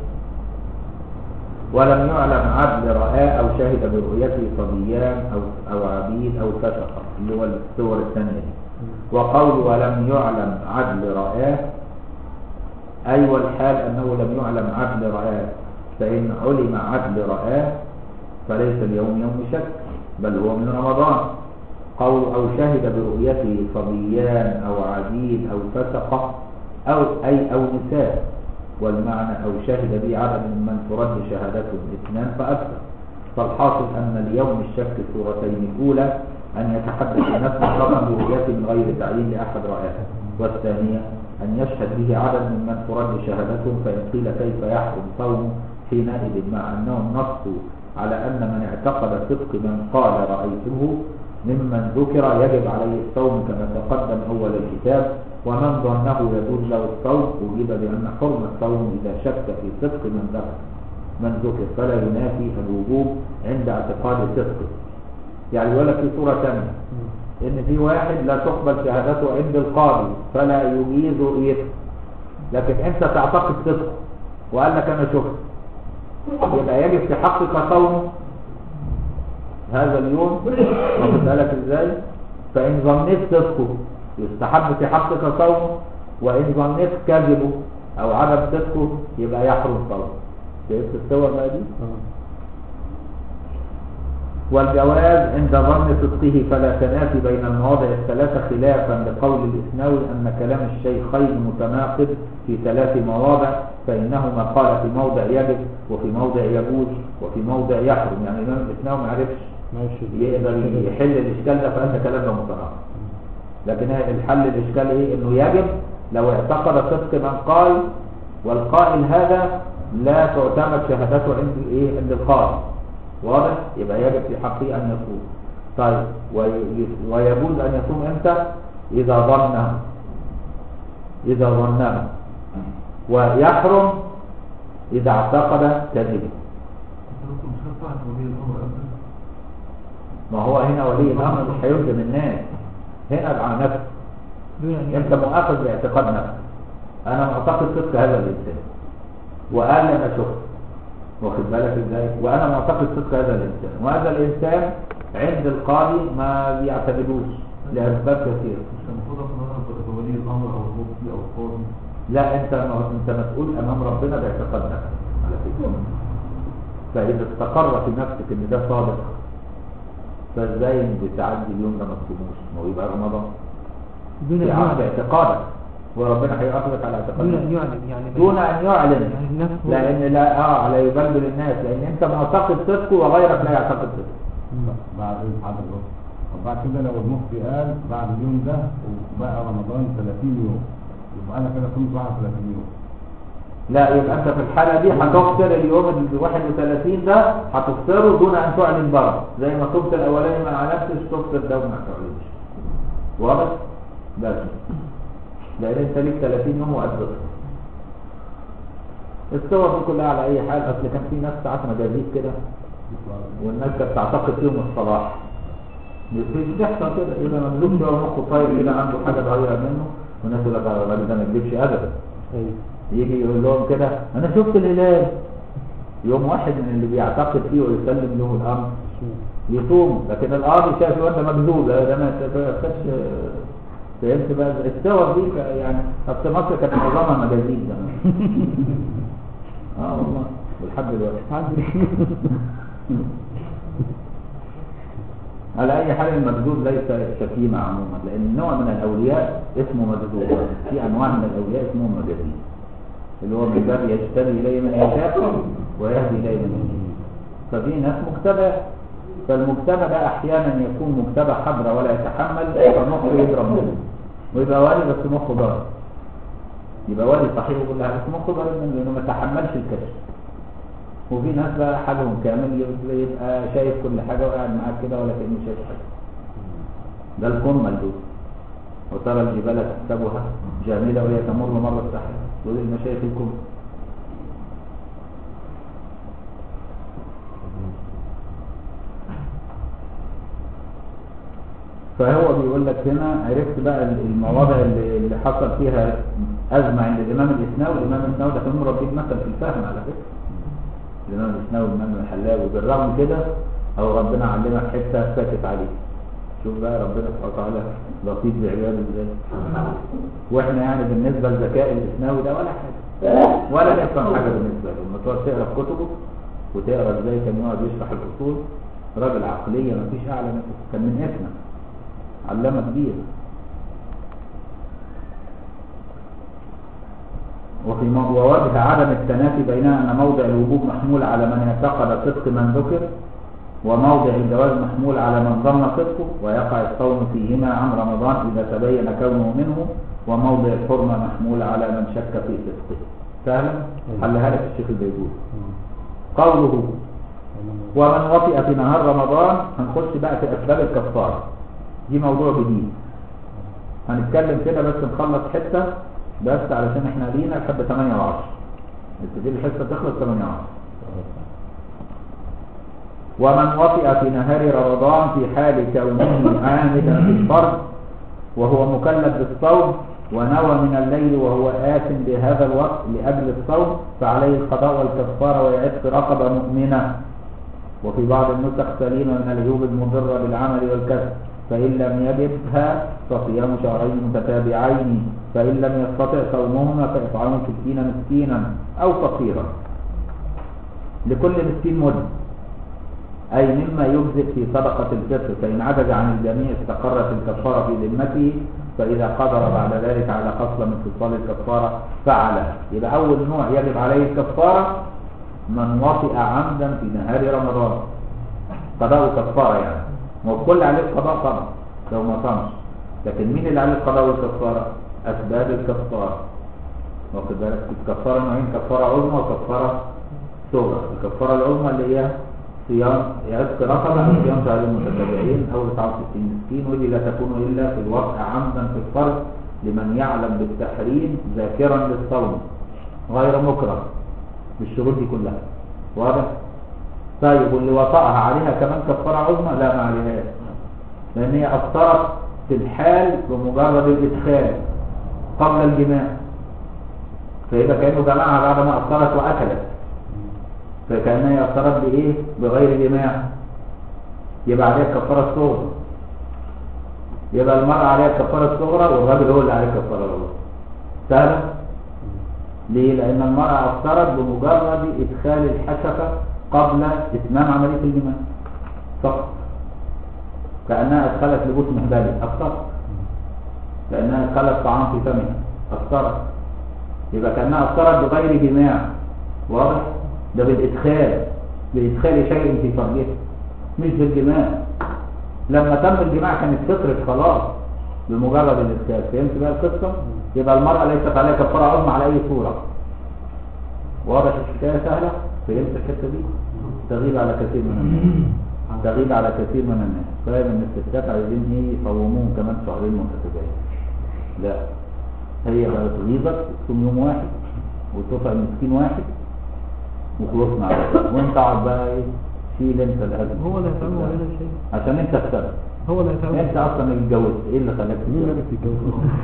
ولم يعلم عدل رآه أو شهد برؤيته صبيان أو أو عبيد أو فسقة اللي هو الصور الثانية دي وقول ولم يعلم عدل رآه أي والحال أنه لم يعلم عدل رآه فإن علم عدل رآه فليس اليوم يوم شك بل هو من رمضان قول أو شهد برؤيته صبيان أو عبيد أو فسقة أو أي أو نساء والمعنى أو شهد به عدد من ترد شهادته اثنان فأكثر فالحاصل أن اليوم الشك صورتين الأولى أن يتحدث الناس مطلقا برؤيته من غير تعيين لأحد رأيه والثانية أن يشهد به عدد ممن ترد شهادته فإن قيل كيف يحرم صومه حينئذ مع أنهم نصوا على أن من اعتقد صدق من قال رأيته ممن ذكر يجب عليه الصوم كما تقدم أول الكتاب ومن ظنه يجوز له الصوم أجيب بأن حرم الصوم إذا شك في صدق من ذكر من ذكر فلا ينافي الوجوب عند اعتقاد صدقه يعني يقول لك في صورة ثانية إن في واحد لا تقبل شهادته عند القاضي فلا يجيز رؤيته لكن أنت تعتقد صدقه وقال لك أنا شفت يبقى يجب في حقك صومه هذا اليوم واخد بالك ازاي فإن ظنيت صدقه يستحب في حقك صومه وإن ظنيت كذبه أو عدم صدقه يبقى يحرم صومه شايفت الصور بقى دي؟ والجواز عند ظن صدقه فلا تنافي بين المواضع الثلاثة خلافا لقول الإسناوي أن كلام الشيخين متناقض في ثلاث مواضع فإنهما قال في موضع يجب وفي موضع يجوز وفي موضع يحرم يعني الإمام الإسناوي ما عرفش ماشي يقدر يحل الإشكال ده فأنت كلامه متناقض لكن الحل الإشكال إيه إنه يجب لو اعتقد صدق من قال والقائل هذا لا تعتمد شهادته عند إيه عند القاضي واضح يبقى يجب في حقه أن يصوم طيب وي- ويجوز أن يصوم إمتى إذا ظنه إذا ظنه ويحرم إذا اعتقد كذبه دكتور مش هينفع ولي الامر ابدا ما هو هنا ولي الأمر مش هيلزم الناس هنا على نفسه دون أن انت مؤاخذ باعتقاد نفسك انا معتقد صدق هذا الانسان وقال لي انا شفت واخد بالك ازاي وانا معتقد صدق هذا الانسان وهذا الانسان عند القاضي ما بيعتمدوش لاسباب كثيره مش المفروض اقرا بولي الامر او المفتي او القاضي لا انت انت مسؤول امام ربنا باعتقاد نفسك على فكره فاذا استقر في نفسك ان ده صادق فازاي بتعدي اليوم ده ما تصوموش ما هو يبقى رمضان دون في أن عقد يعلن اعتقادك وربنا هيؤاخذك على دون أن اعتقادك يعلن يعني دون ان يعلن يعني الناس هو- لان لا اه لا يبلغ الناس لان انت معتقد صدقه وغيرك لا يعتقد صدقه بعد حضرتك وبعد كده لو المفتي قال بعد اليوم ده وبقى رمضان 30 يوم يبقى انا كده صمت 31 يوم لا يبقى انت في الحالة دي هتفطر اليوم ال 31 ده هتفطره دون ان تعلن بره زي ما صمت الاولاني مع نفسك تفطر ده وما تعلنش واضح؟ بس لان انت ليك 30 يوم وقت تفطر الصور دي كلها على اي حال اصل كان في ناس ساعات مجازيك كده والناس كانت تعتقد فيهم الصلاح بتحصل كده يبقى مملوك هو مخه طيب كده عنده حاجه ضايعه منه والناس يقول لك الراجل ده ما يكذبش ابدا يجي يقول لهم كده انا شفت الهلال يوم واحد من اللي بيعتقد فيه ويسلم له الامر يصوم لكن القاضي شايف الواد ده مكذوب ده ده ما تاخدش فهمت بقى الصور دي ك- يعني اصل مصر كانت معظمها مجازيك ده اه والله ولحد دلوقتي على اي حال المكذوب ليس شتيمة عموما لان نوع من الاولياء اسمه مكذوب في انواع من الاولياء اسمهم مجازين اللي هو من باب يجتبي اليه من يشاء ويهدي اليه من يشاء ففي ناس مجتبى فالمجتبى ده احيانا يكون مجتبى حضره ولا يتحمل فمخه يضرب منه ويبقى والي بس مخه ضرب يبقى والي صحيح وكل حاجه بس مخه ضرب منه لانه ما تحملش الكشف وفي ناس بقى حالهم كامل يبقى- يبقى شايف كل حاجه وقاعد معاك كده ولا كانه شايف حاجه ده الكون ملدود وترى الجبال تحسبها جامده وهي تمر مر السحاب تقول المشايخ الكون فهو بيقول لك هنا عرفت بقى المواضع اللي, اللي حصل فيها أزمة عند الإمام الإسناوي الإمام الإسناوي ده كان مربي مثل في الفهم على فكرة الإمام الإسناوي الإمام الحلاوي بالرغم كده أو ربنا علمك حتة ساكت عليه شوف بقى ربنا سبحانه وتعالى لطيف بعباده ازاي واحنا يعني بالنسبة لذكاء الإسناوي ده ولا حاجة ولا نفهم حاجة بالنسبة له لما تقعد تقرا في كتبه وتقرا ازاي كان يقعد يشرح الأصول راجل عقلية مفيش أعلى منه كان من إحنا علامة كبير وفي مو- ووجه عدم التنافي بينها أن موضع الوجوب محمول على من اعتقد صدق من ذكر وموضع الجواز محمول على من ظن صدقه ويقع الصوم فيهما عن رمضان إذا تبين كونه منه وموضع الحرمة محمول على من شك في صدقه سهلا حلها لك الشيخ البيجوري قوله ومن وطئ في نهار رمضان هنخش بقى في أسباب الكفارة دي موضوع جديد هنتكلم كده بس نخلص حتة بس علشان احنا لينا لحد 8 و10 نبتدي الحصة تخلص 8 و10 ومن وطئ في نهار رمضان في حال كونه عامدا بالفرض وهو مكلف بالصوم ونوى من الليل وهو آثم بهذا الوقت لأجل الصوم فعليه القضاء والكفارة ويعتق رقبة مؤمنة وفي بعض النسخ سليمة من العيوب المضرة بالعمل والكسب فإن لم يجدها فصيام شهرين متتابعين فإن لم يستطع صومهما فإطعام ستين مسكينا أو فقيرا لكل مسكين مد أي مما يجزئ في صدقة الفطر فإن عجز عن الجميع استقرت الكفارة في ذمته فإذا قدر بعد ذلك على خصلة من خصال الكفارة فعل يبقى أول نوع يجب عليه الكفارة من وطئ عمدا في نهار رمضان قضاء كفارة يعني ما هو الكل عليه القضاء طبعا لو ما صامش لكن مين اللي عليه القضاء والكفارة أسباب الكفارة واخد بالك الكفارة نوعين كفارة عظمى وكفارة صغرى الكفارة العظمى اللي هي صيام عتق رقبة أو صيام شهرين متتابعين أو إطعام 60 مسكين ودي لا تكون إلا في الوقع عمدا في الفرض لمن يعلم بالتحريم ذاكرا للصوم غير مكره بالشروط دي كلها واضح؟ طيب واللي وطأها عليها كمان كفارة عظمى لا ما عليهاش لأن هي أفطرت في الحال بمجرد الإدخال قبل الجماع فيبقى كأنه جماعة بعد ما أفطرت وأكلت فكأنها أفطرت بإيه؟ بغير جماع يبقى عليها الكفارة الصغرى يبقى المرأة عليها الكفارة الصغرى والراجل هو اللي عليه الكفارة العظمى سهلة؟ ليه؟ لأن المرأة أفطرت بمجرد إدخال الحشفة قبل إتمام عملية الجماع فقط كأنها أدخلت لبوس مهبلي أفطرت كأنها أدخلت طعام في فمها أفطرت يبقى كأنها أفطرت بغير جماع واضح؟ ده بالإدخال بإدخال شيء في فرجها مش بالجماع لما تم الجماع كانت فطرت خلاص بمجرد الإدخال فهمت بقى القصة؟ يبقى المرأة ليست عليها كفارة عظمى على أي صورة واضح الحكاية سهلة؟ فهمت الحتة دي؟ تغيب على كثير من الناس تغيب على كثير من الناس فاهم ان الستات عايزين ايه يصوموهم كمان شهرين متتابعين لا هي غيظك تصوم يوم واحد وتطعم مسكين واحد وخلصنا على كده وانت اقعد بقى ايه شيل انت الازمه هو لا يفعله ولا لا شيء عشان انت السبب هو لا يفعله انت اصلا اللي اتجوزت ايه اللي خلاك تتجوز؟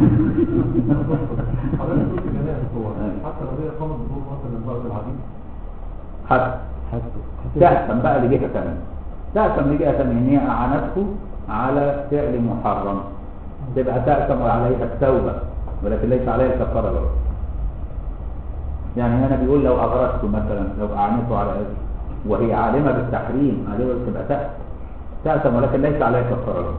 حضرتك قلت جناح هو حتى لو هي قامت بدور مثلا المرأة العديد حتى تأثم بقى لجهة ثانية تأثم لجهة ثانية ان هي أعانته على فعل محرم تبقى تأثم عليها التوبة ولكن ليس عليها الكفارة الأولى يعني هنا بيقول لو أغرته مثلا لو أعانته على هذا وهي عالمة بالتحريم عليه تبقى تأثم تأثم ولكن ليس عليها كفارة الأولى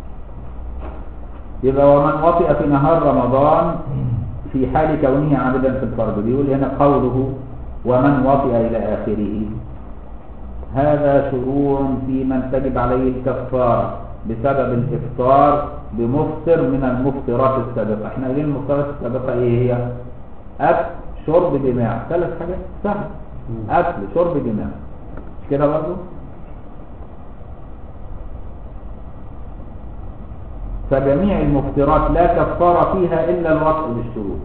يبقى ومن وطئ في نهار رمضان في حال كونه عامدا في الفرض بيقول هنا قوله ومن وطئ إلى آخره هذا شرور في من تجب عليه الكفارة بسبب الإفطار بمفطر من المفطرات السابقة احنا قايلين المفطرات السابقة ايه هي أكل شرب جماع ثلاث حاجات سهل أكل شرب جماع مش كده برضه فجميع المفطرات لا كفارة فيها إلا الوطء بالشروط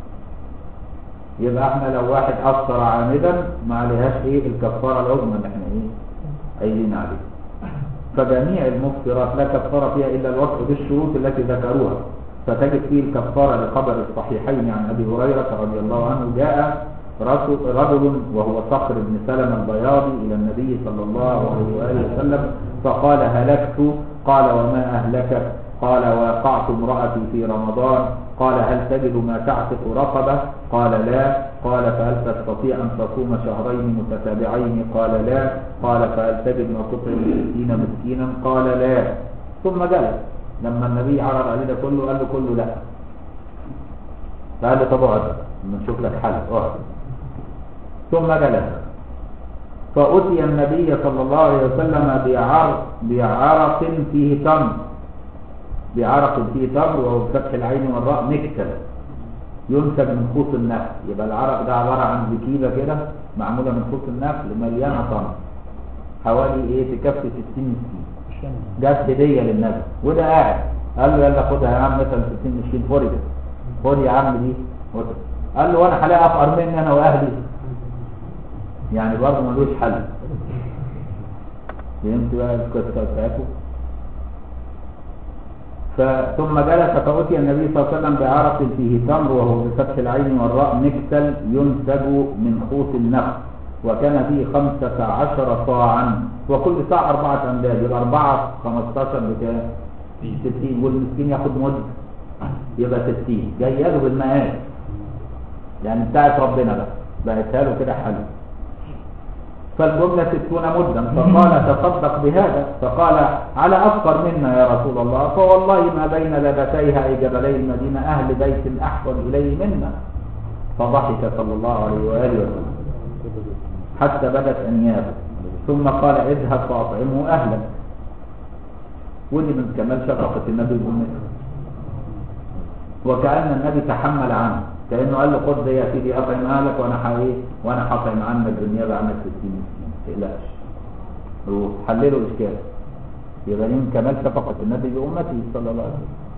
يبقى احنا لو واحد أفطر عامدا ما عليهاش ايه الكفارة العظمى اللي احنا ايه قايلين عليه فجميع المفطرات لا كفارة فيها إلا الوطء بالشروط التي ذكروها فتجد فيه الكفارة لخبر الصحيحين عن أبي هريرة رضي الله عنه جاء رجل رجل وهو صخر بن سلمة البياضي إلى النبي صلى الله عليه وآله وسلم فقال هلكت قال وما أهلكك قال وقعت امرأتي في رمضان قال هل تجد ما تعتق رقبة قال لا قال فهل تستطيع أن تصوم شهرين متتابعين قال لا قال فهل تجد ما تطعم ستين مسكينا قال لا ثم جلس لما النبي عرض عليه ده كله قال له كله لا فقال له طب اقعد نشوف لك حل اقعد ثم جلس فأتي النبي صلى الله عليه وسلم بعرق, بعرق فيه تمر بعرق فيه تمر وهو بفتح العين والراء مكتل ينتج من خوص النخل يبقى العرق ده عبارة عن زكيبة كده معمولة من خوص النخل مليانة تمر حوالي ايه تكفي 60 مسكين جت هدية للنبي وده قاعد قال له يلا خدها يا عم مثلا 60 مسكين فرجت خد يا عم دي خد. قال له وانا هلاقي افقر مني انا واهلي يعني برضه ملوش حل فهمت بقى القصه بتاعته ثم جلس فأتي النبي صلى الله عليه وسلم بعرق فيه تمر وهو بفتح العين والراء مكتل ينتج من خوص النخل وكان فيه خمسة عشر صاعا وكل صاع أربعة أمداد يبقى أربعة خمستاشر بكام؟ ستين والمسكين ياخد مد يبقى ستين جاية له بالمقاس يعني بتاعت ربنا بقى بقتها له كده حل فالجملة ستون مدا فقال تصدق بهذا فقال على أفقر منا يا رسول الله فوالله ما بين لبتيها أي جبلي المدينة أهل بيت أحوج إليه منا فضحك صلى الله عليه وآله وسلم حتى بدت أنيابه ثم قال اذهب فأطعمه أهلك ودي من كمال شفقة النبي بأمته وكأن النبي تحمل عنه كأنه قال له خد زي يا سيدي أطعم أهلك وأنا حايه وأنا هطعم عنك بالنيابة عنك 60 مسكين ما تقلقش روح حللوا الإشكال يبقى من كمال شفقة النبي بأمته صلى الله عليه وسلم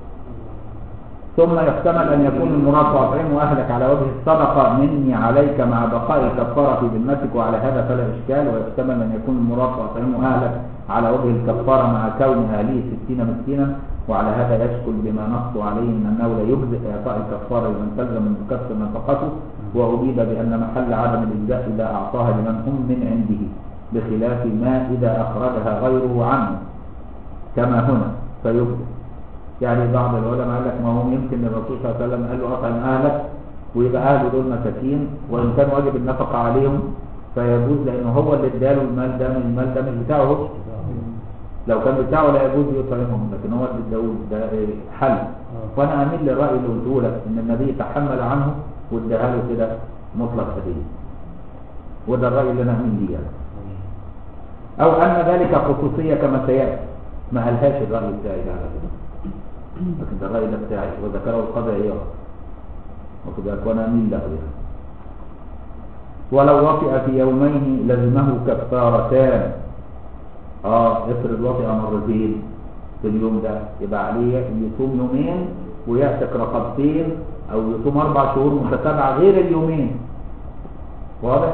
ثم يحتمل أن يكون المراد وأطعمه أهلك على وجه الصدقة مني عليك مع بقاء الكفارة في ذمتك وعلى هذا فلا إشكال ويحتمل أن يكون المراد وأطعمه أهلك على وجه الكفارة مع كون أهله ستين مسكينا وعلى هذا يشكل بما نص عليه من أنه لا يجزئ إعطاء الكفارة لمن تلزم المكفر نفقته وأبيد بأن محل عدم الإجزاء إذا أعطاها لمن هم من عنده بخلاف ما إذا أخرجها غيره عنه كما هنا فيجزئ يعني بعض العلماء قال لك ما هو يمكن الرسول صلى الله عليه وسلم قال له أطعم أهلك ويبقى أهله دول مساكين وإن كان واجب النفقة عليهم فيجوز لأنه هو اللي اداله المال ده من المال ده مش بتاعه هو لو كان بتاعه لا يجوز يطعمهم لكن هو ادى داود ده إيه؟ حل وانا اميل للراي اللي قلته لك ان النبي تحمل عنه واداها له كده مطلق هديه وده الراي اللي انا اميل ليه يعني. او ان ذلك خصوصيه كما سياتي ما قالهاش الراي بتاعي ده على كده لكن ده الراي ده بتاعي وذكره القاضي عياض واخد بالك وانا اميل له يعني ولو وطئ في يومين لزمه كفارتان اه افرض وطئ مرتين في اليوم ده يبقى عليه يصوم يومين ويعتق رقبتين او يصوم اربع شهور متتابعه غير اليومين واضح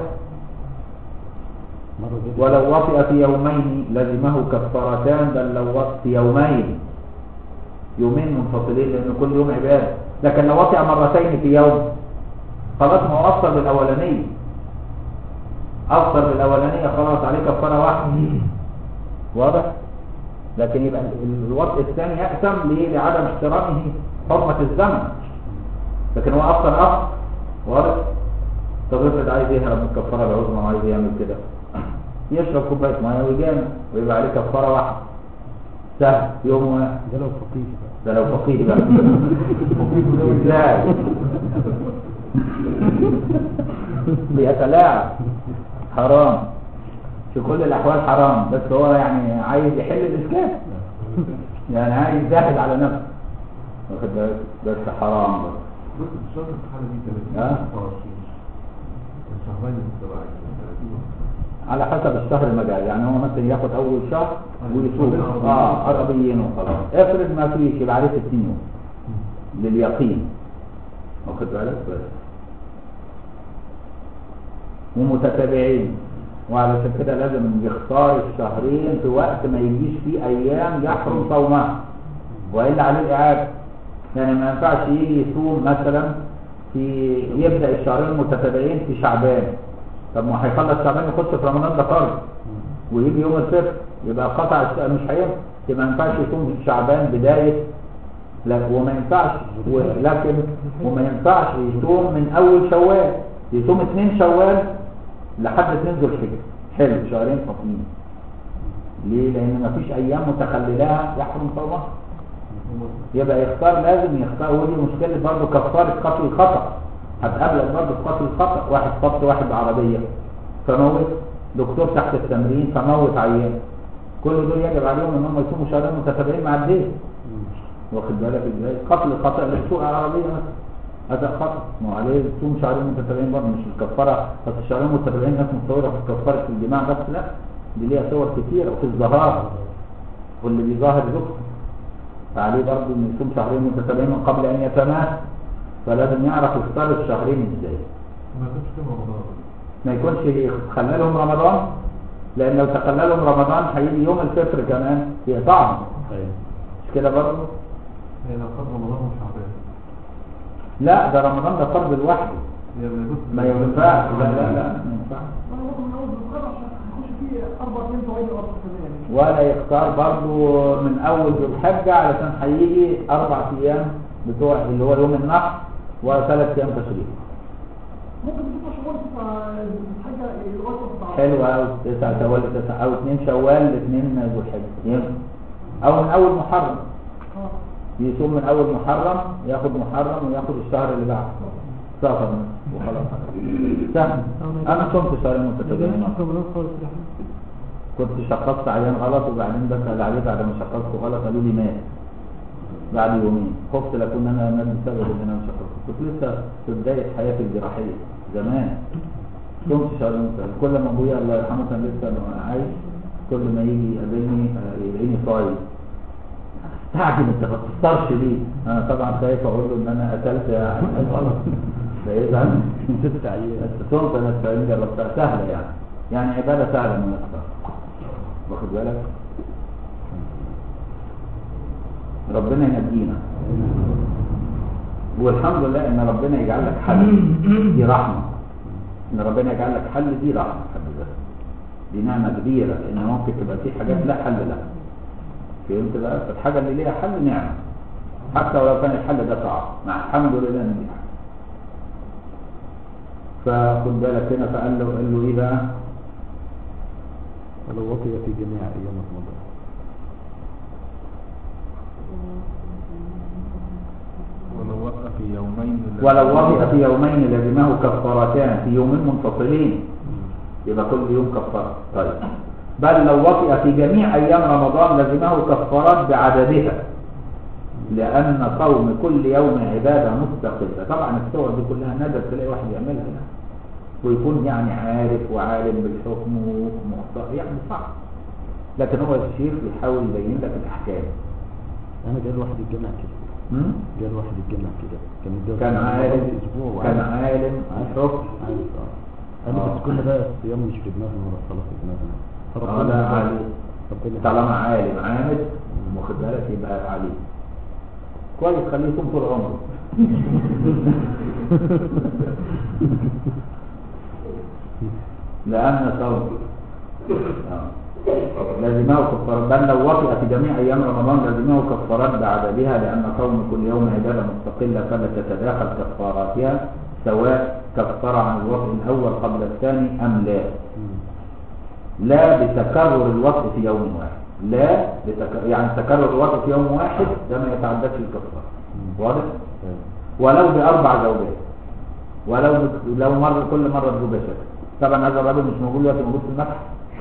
مرة دي ولو وطئ في يومين لزمه كفارتان بل لو وطئ في يومين يومين منفصلين لان كل يوم عباده لكن لو وطئ مرتين في يوم خلاص ما هو افطر بالاولانيه افطر بالاولانيه خلاص عليه كفاره واحده واضح لكن يبقى ال- الوطء الثاني يأثم ليه لعدم احترامه حرمة الزمن لكن هو افطر افطر واضح طب افرض عايز يهرب من الكفاره العظمى وعايز يعمل كده يشرب كوبايه ميه ويجامع ويبقى عليه كفاره واحده سهل يوم واحد ده لو فقيه بقى ده لو فقيه بقى ازاي بيتلاعب حرام في كل الاحوال حرام بس هو يعني عايز يحل الاشكال يعني عايز يزاهد على نفسه واخد بالك بس حرام بس بص الشهر في الحالة دي 30 ها؟ 25 الشهرين المتبعين 30 على حسب الشهر ما جاي يعني هو مثلا ياخد اول شهر ويصوم اه عربيين وخلاص افرض ما فيش يبقى عليه 60 يوم لليقين واخد بالك بس ومتتابعين وعلشان كده لازم يختار الشهرين في وقت ما يجيش فيه ايام يحرم صومها والا عليه الاعاده يعني ما ينفعش يجي يصوم مثلا في يبدا الشهرين متتابعين في شعبان طب ما هيخلص شعبان يخش في رمضان ده فرض ويجي يوم الفطر يبقى قطع الش- مش هينفع يبقى ما ينفعش يصوم في شعبان بدايه لا وما ينفعش ولكن وما ينفعش يصوم من اول شوال يصوم اثنين شوال لحد اثنين ذو الحجه حلو شهرين فاطمين ليه؟ لان ما فيش ايام متخللاها يحرم صومها يبقى يختار لازم يختار ودي مشكله برضه كفاره قتل الخطا هتقابلك برضه في قتل الخطا واحد خبط واحد بعربيه فموت دكتور تحت التمرين فموت عيان كل دول يجب عليهم ان هم يصوموا شهرين متتابعين مع الدين واخد بالك ازاي قتل الخطا اللي بتسوق العربيه مثلا هذا خطا ما هو عليه تصوم شهرين متتابعين برضه مش الكفاره بس الشهرين متتابعين ناس متصوره في كفاره الجماع بس لا دي ليها صور كتيره وفي الظهار واللي بيظاهر ذكر فعليه برضه انه يصوم شهرين متتابعين من قبل ان يتماس فلازم يعرف يختار الشهرين ازاي ما كنتش كده رمضان ما يكونش خلى لهم رمضان لان لو تخلى لهم رمضان هيجي يوم الفطر كمان يقطعهم ايوه مش كده برضه هي لو خد رمضان وشعبان لا ده رمضان ده فرض لوحده هي ما يجوز ما ينفعش لا لا لا ما ينفعش انا ممكن من اول بالقدر عشان هخش فيه اربع ايام بعيد اربع كمان ولا يختار برضه من اول ذو الحجه علشان هيجي اربع ايام بتوع اللي هو يوم النحر وثلاث ايام تشريق ممكن تبقى شغل تبقى حاجه الوقت بتاع حلو او تسعة شوال تسعة او اثنين شوال لاثنين ذو الحجه ينفع او من اول محرم اه يصوم من اول محرم ياخد محرم وياخد الشهر اللي بعده سافر وخلاص سهل انا صمت شهرين ما متتابعين جاليش في رمضان خالص يا أحمد. كنت شخصت عيان غلط وبعدين بسأل عليه بعد ما شخصته غلط قالوا لي مات بعد يومين خفت لكن انا مات بسبب ان انا شخصته كنت لسه في بداية حياتي الجراحية زمان كنت شهرين متتابعين كل ما ابويا الله يرحمه كان لسه عايش كل ما يجي يقابلني آه، يلاقيني صايم استعجل انت ما تفطرش ليه؟ انا طبعا خايف اقول له ان انا قتلت يعني غلط فيزعل نسيت تعيين بس صمت انا التعليم جربتها سهله يعني يعني عباده سهله من الاسفار واخد بالك ربنا ينجينا والحمد لله ان ربنا يجعل لك حل دي رحمه ان ربنا يجعل لك حل دي رحمه في حد ذاتها. دي نعمه كبيره لان ممكن تبقى في حاجات لا حل لها فهمت بقى فالحاجه اللي ليها حل نعمه حتى ولو كان الحل ده صعب مع الحمد لله ان دي حل فخد بالك هنا فقال له قال له ايه بقى ولو وطي في جميع ايام رمضان ولو وقف في يومين ولو وضع في يومين لزمه كفارتان في يومين منفصلين يبقى كل يوم كفارة طيب بل لو وطئ في جميع أيام رمضان لزمه كفارات بعددها لأن صوم كل يوم عبادة مستقلة طبعا الصور دي كلها نادر تلاقي واحد يعملها يعني ويكون يعني عارف وعالم بالحكم ومخطئ يعني صعب لكن هو الشيخ بيحاول يبين لك الأحكام انا جاي الواحد يتجمع كده م? جاي الواحد يتجمع كده كان الجو كان عالم اسبوع كان وعارف. عالم حكم عارف اه انا آه. بس كل ده الصيام مش في دماغي ولا الصلاه في دماغي اه فربنا لا يبارك. عليه ربنا طالما عالم عامد واخد بالك يبقى عليه كويس خليه يكون طول عمره لأن صوم آه. لازمه كفارات بل لو وطئ في جميع أيام رمضان لازمه كفارات بعددها لأن صوم كل يوم عبادة مستقلة فلا تتداخل كفاراتها سواء كفر عن الوطء الأول قبل الثاني أم لا لا بتكرر الوقت في يوم واحد لا بتك... يعني تكرر الوقت في يوم واحد ده ما يتعداش الكفاره واضح ولو باربع زوجات ولو بت... لو مره كل مره بزوجه شكل طبعا هذا الرجل مش موجود دلوقتي موجود في المتحف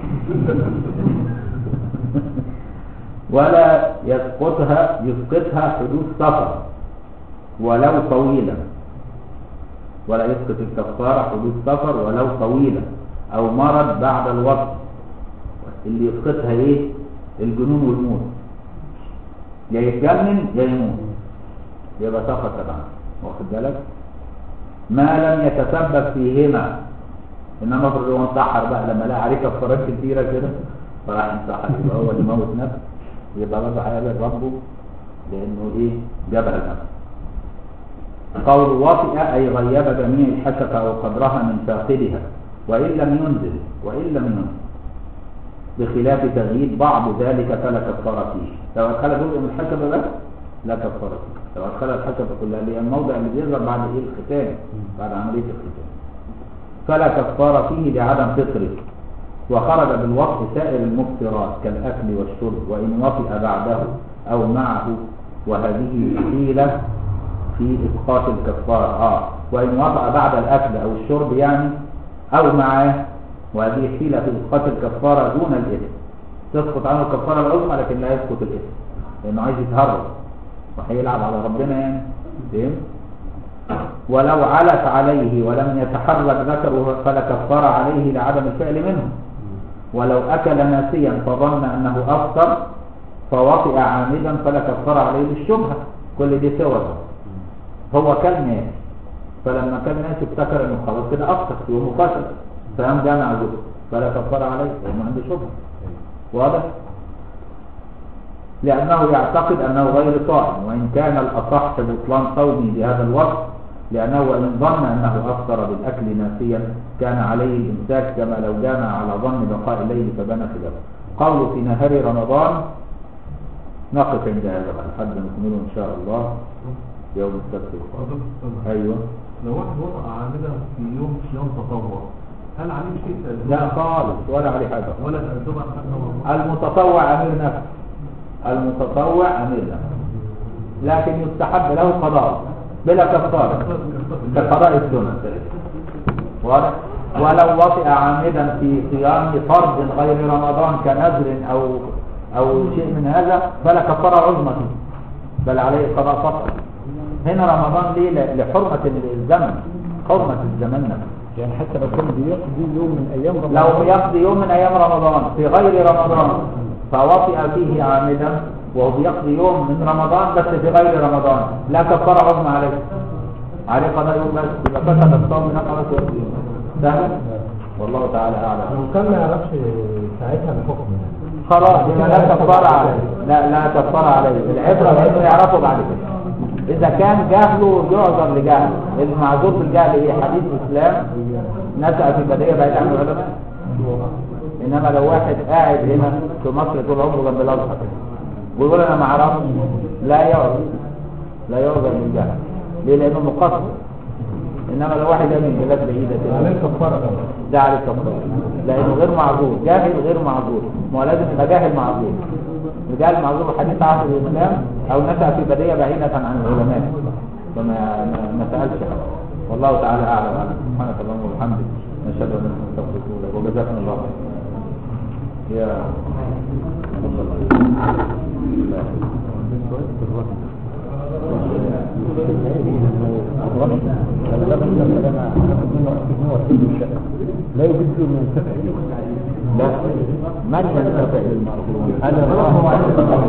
ولا يسقطها يسقطها حدوث سفر ولو طويلا ولا يسقط الكفاره حدوث سفر ولو طويلا او مرض بعد الوقت اللي يسقطها ايه الجنون والموت يا يتجنن يا يموت يبقى سقط طبعا واخد بالك ما لم يتسبب فيهما انما افرض هو انتحر بقى لما لقى عليه كفارات كتيره كده فراح انتحر يبقى هو اللي موت نفسه يبقى برضه هيقابل ربه لانه ايه جابها لنفسه قول وطئ أي غيب جميع الحشفة أو قدرها من فاقدها وإن لم ينزل وإن لم ينزل بخلاف تغييب بعض ذلك فلا كفارة فيه لو أدخل جزء من الحشفة بس لا كفارة فيه لو أدخل الحشفة كلها اللي هي الموضع اللي بيظهر بعد إيه الختان بعد عملية الختان فلا كفارة فيه لعدم فطره وخرج بالوقت سائر المفطرات كالأكل والشرب وإن وطئ بعده أو معه وهذه حيلة في إسقاط الكفارة آه وإن وطأ بعد الأكل أو الشرب يعني أو معاه وهذه حيلة في إسقاط الكفارة دون الإثم تسقط عنه الكفارة العظمى لكن لا يسقط الإثم لأنه عايز يتهرب وهيلعب على ربنا يعني فهم؟ ولو علت عليه ولم يتحرك ذكره فلا كفارة عليه لعدم الفعل منه ولو أكل ناسيا فظن أنه أفطر فوطئ عامدا فلا كفارة عليه بالشبهة كل دي صور هو كان ناس فلما كان ناس افتكر انه خلاص كده افطر يوم فشل فقام جامع جزء فلا كفر عليه لانه عنده شبهه واضح لانه يعتقد انه غير صائم وان كان الاصح بطلان صومه بهذا الوقت لانه وان ظن انه افطر بالاكل ناسيا كان عليه الامساك كما لو جامع على ظن بقاء الليل فبنى خلافه قول في نهار رمضان نقف عند هذا بقى لحد نكمله ان شاء الله يوم السبت القادم ايوه لو واحد وقع عاملا في يوم صيام تطوع هل عليه شيء تأذيه؟ لا خالص ولا عليه حاجه ولا تأذيه حتى والله المتطوع امير نفسه المتطوع امير نفسه لكن يستحب له قضاء بلا كفاره كقضاء السنه واضح ولو وطئ عامدا في صيام فرض غير رمضان كنذر او او شيء من هذا فلا كفاره عظمى فيه بل عليه قضاء فقط هنا رمضان ليه ل- لحرمه الزمن حرمه الزمن نفسه يعني حتى لو كان بيقضي يوم من ايام رمضان لو بيقضي يوم من ايام رمضان في غير رمضان فوطئ فيه عامدا وهو بيقضي يوم من رمضان بس في غير رمضان لا كفاره عظمى عليه عليه قضاء يوم بس يبقى فسد الصوم من خلاص يقضي يوم سهل والله تعالى اعلم لو كان ما يعرفش ساعتها الحكم خلاص يبقى لا كفاره عليه لا لا كفاره عليه العبره بانه يعرفه بعد كده اذا كان جهله يعذر لجهله المعذور بالجهل ايه حديث الاسلام نشأ في بداية بعيد عن العلماء انما لو واحد قاعد هنا في مصر طول عمره جنب الازهر ويقول انا ما اعرفش لا يعذر لا يعذر بالجهل ليه لانه مقصر انما لو واحد جاي من بلاد بعيده كده عليه كفاره طبعا ده عليه كفاره لانه غير معذور جاهل غير معذور ما هو لازم يبقى جاهل معذور رجال معذور حديث عهد الإسلام أو نشأ في بدية بعيدة عن العلماء فما ما- ما سألش حد. والله تعالى أعلم سبحانك اللهم وبحمدك نشهد أن لا إله إلا أنت نستغفرك وجزاكم الله خير يا لا يجوز له من ينتفع به لا من ينتفع بالمرهون أنا الراهن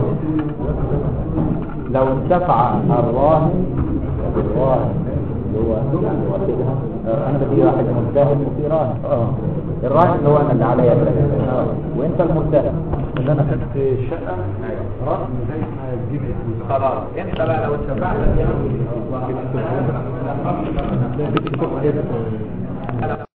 لو انتفع الراهن الراهن اللي هو واخدها انا بدي واحد متهم وفي راهن اه الراهن اللي هو انا اللي عليا الرهن وانت المتهم اللي انا خدت الشقه رقم زي ما تجيب خلاص انت بقى لو اتفقت هتلاقي بنت تاخد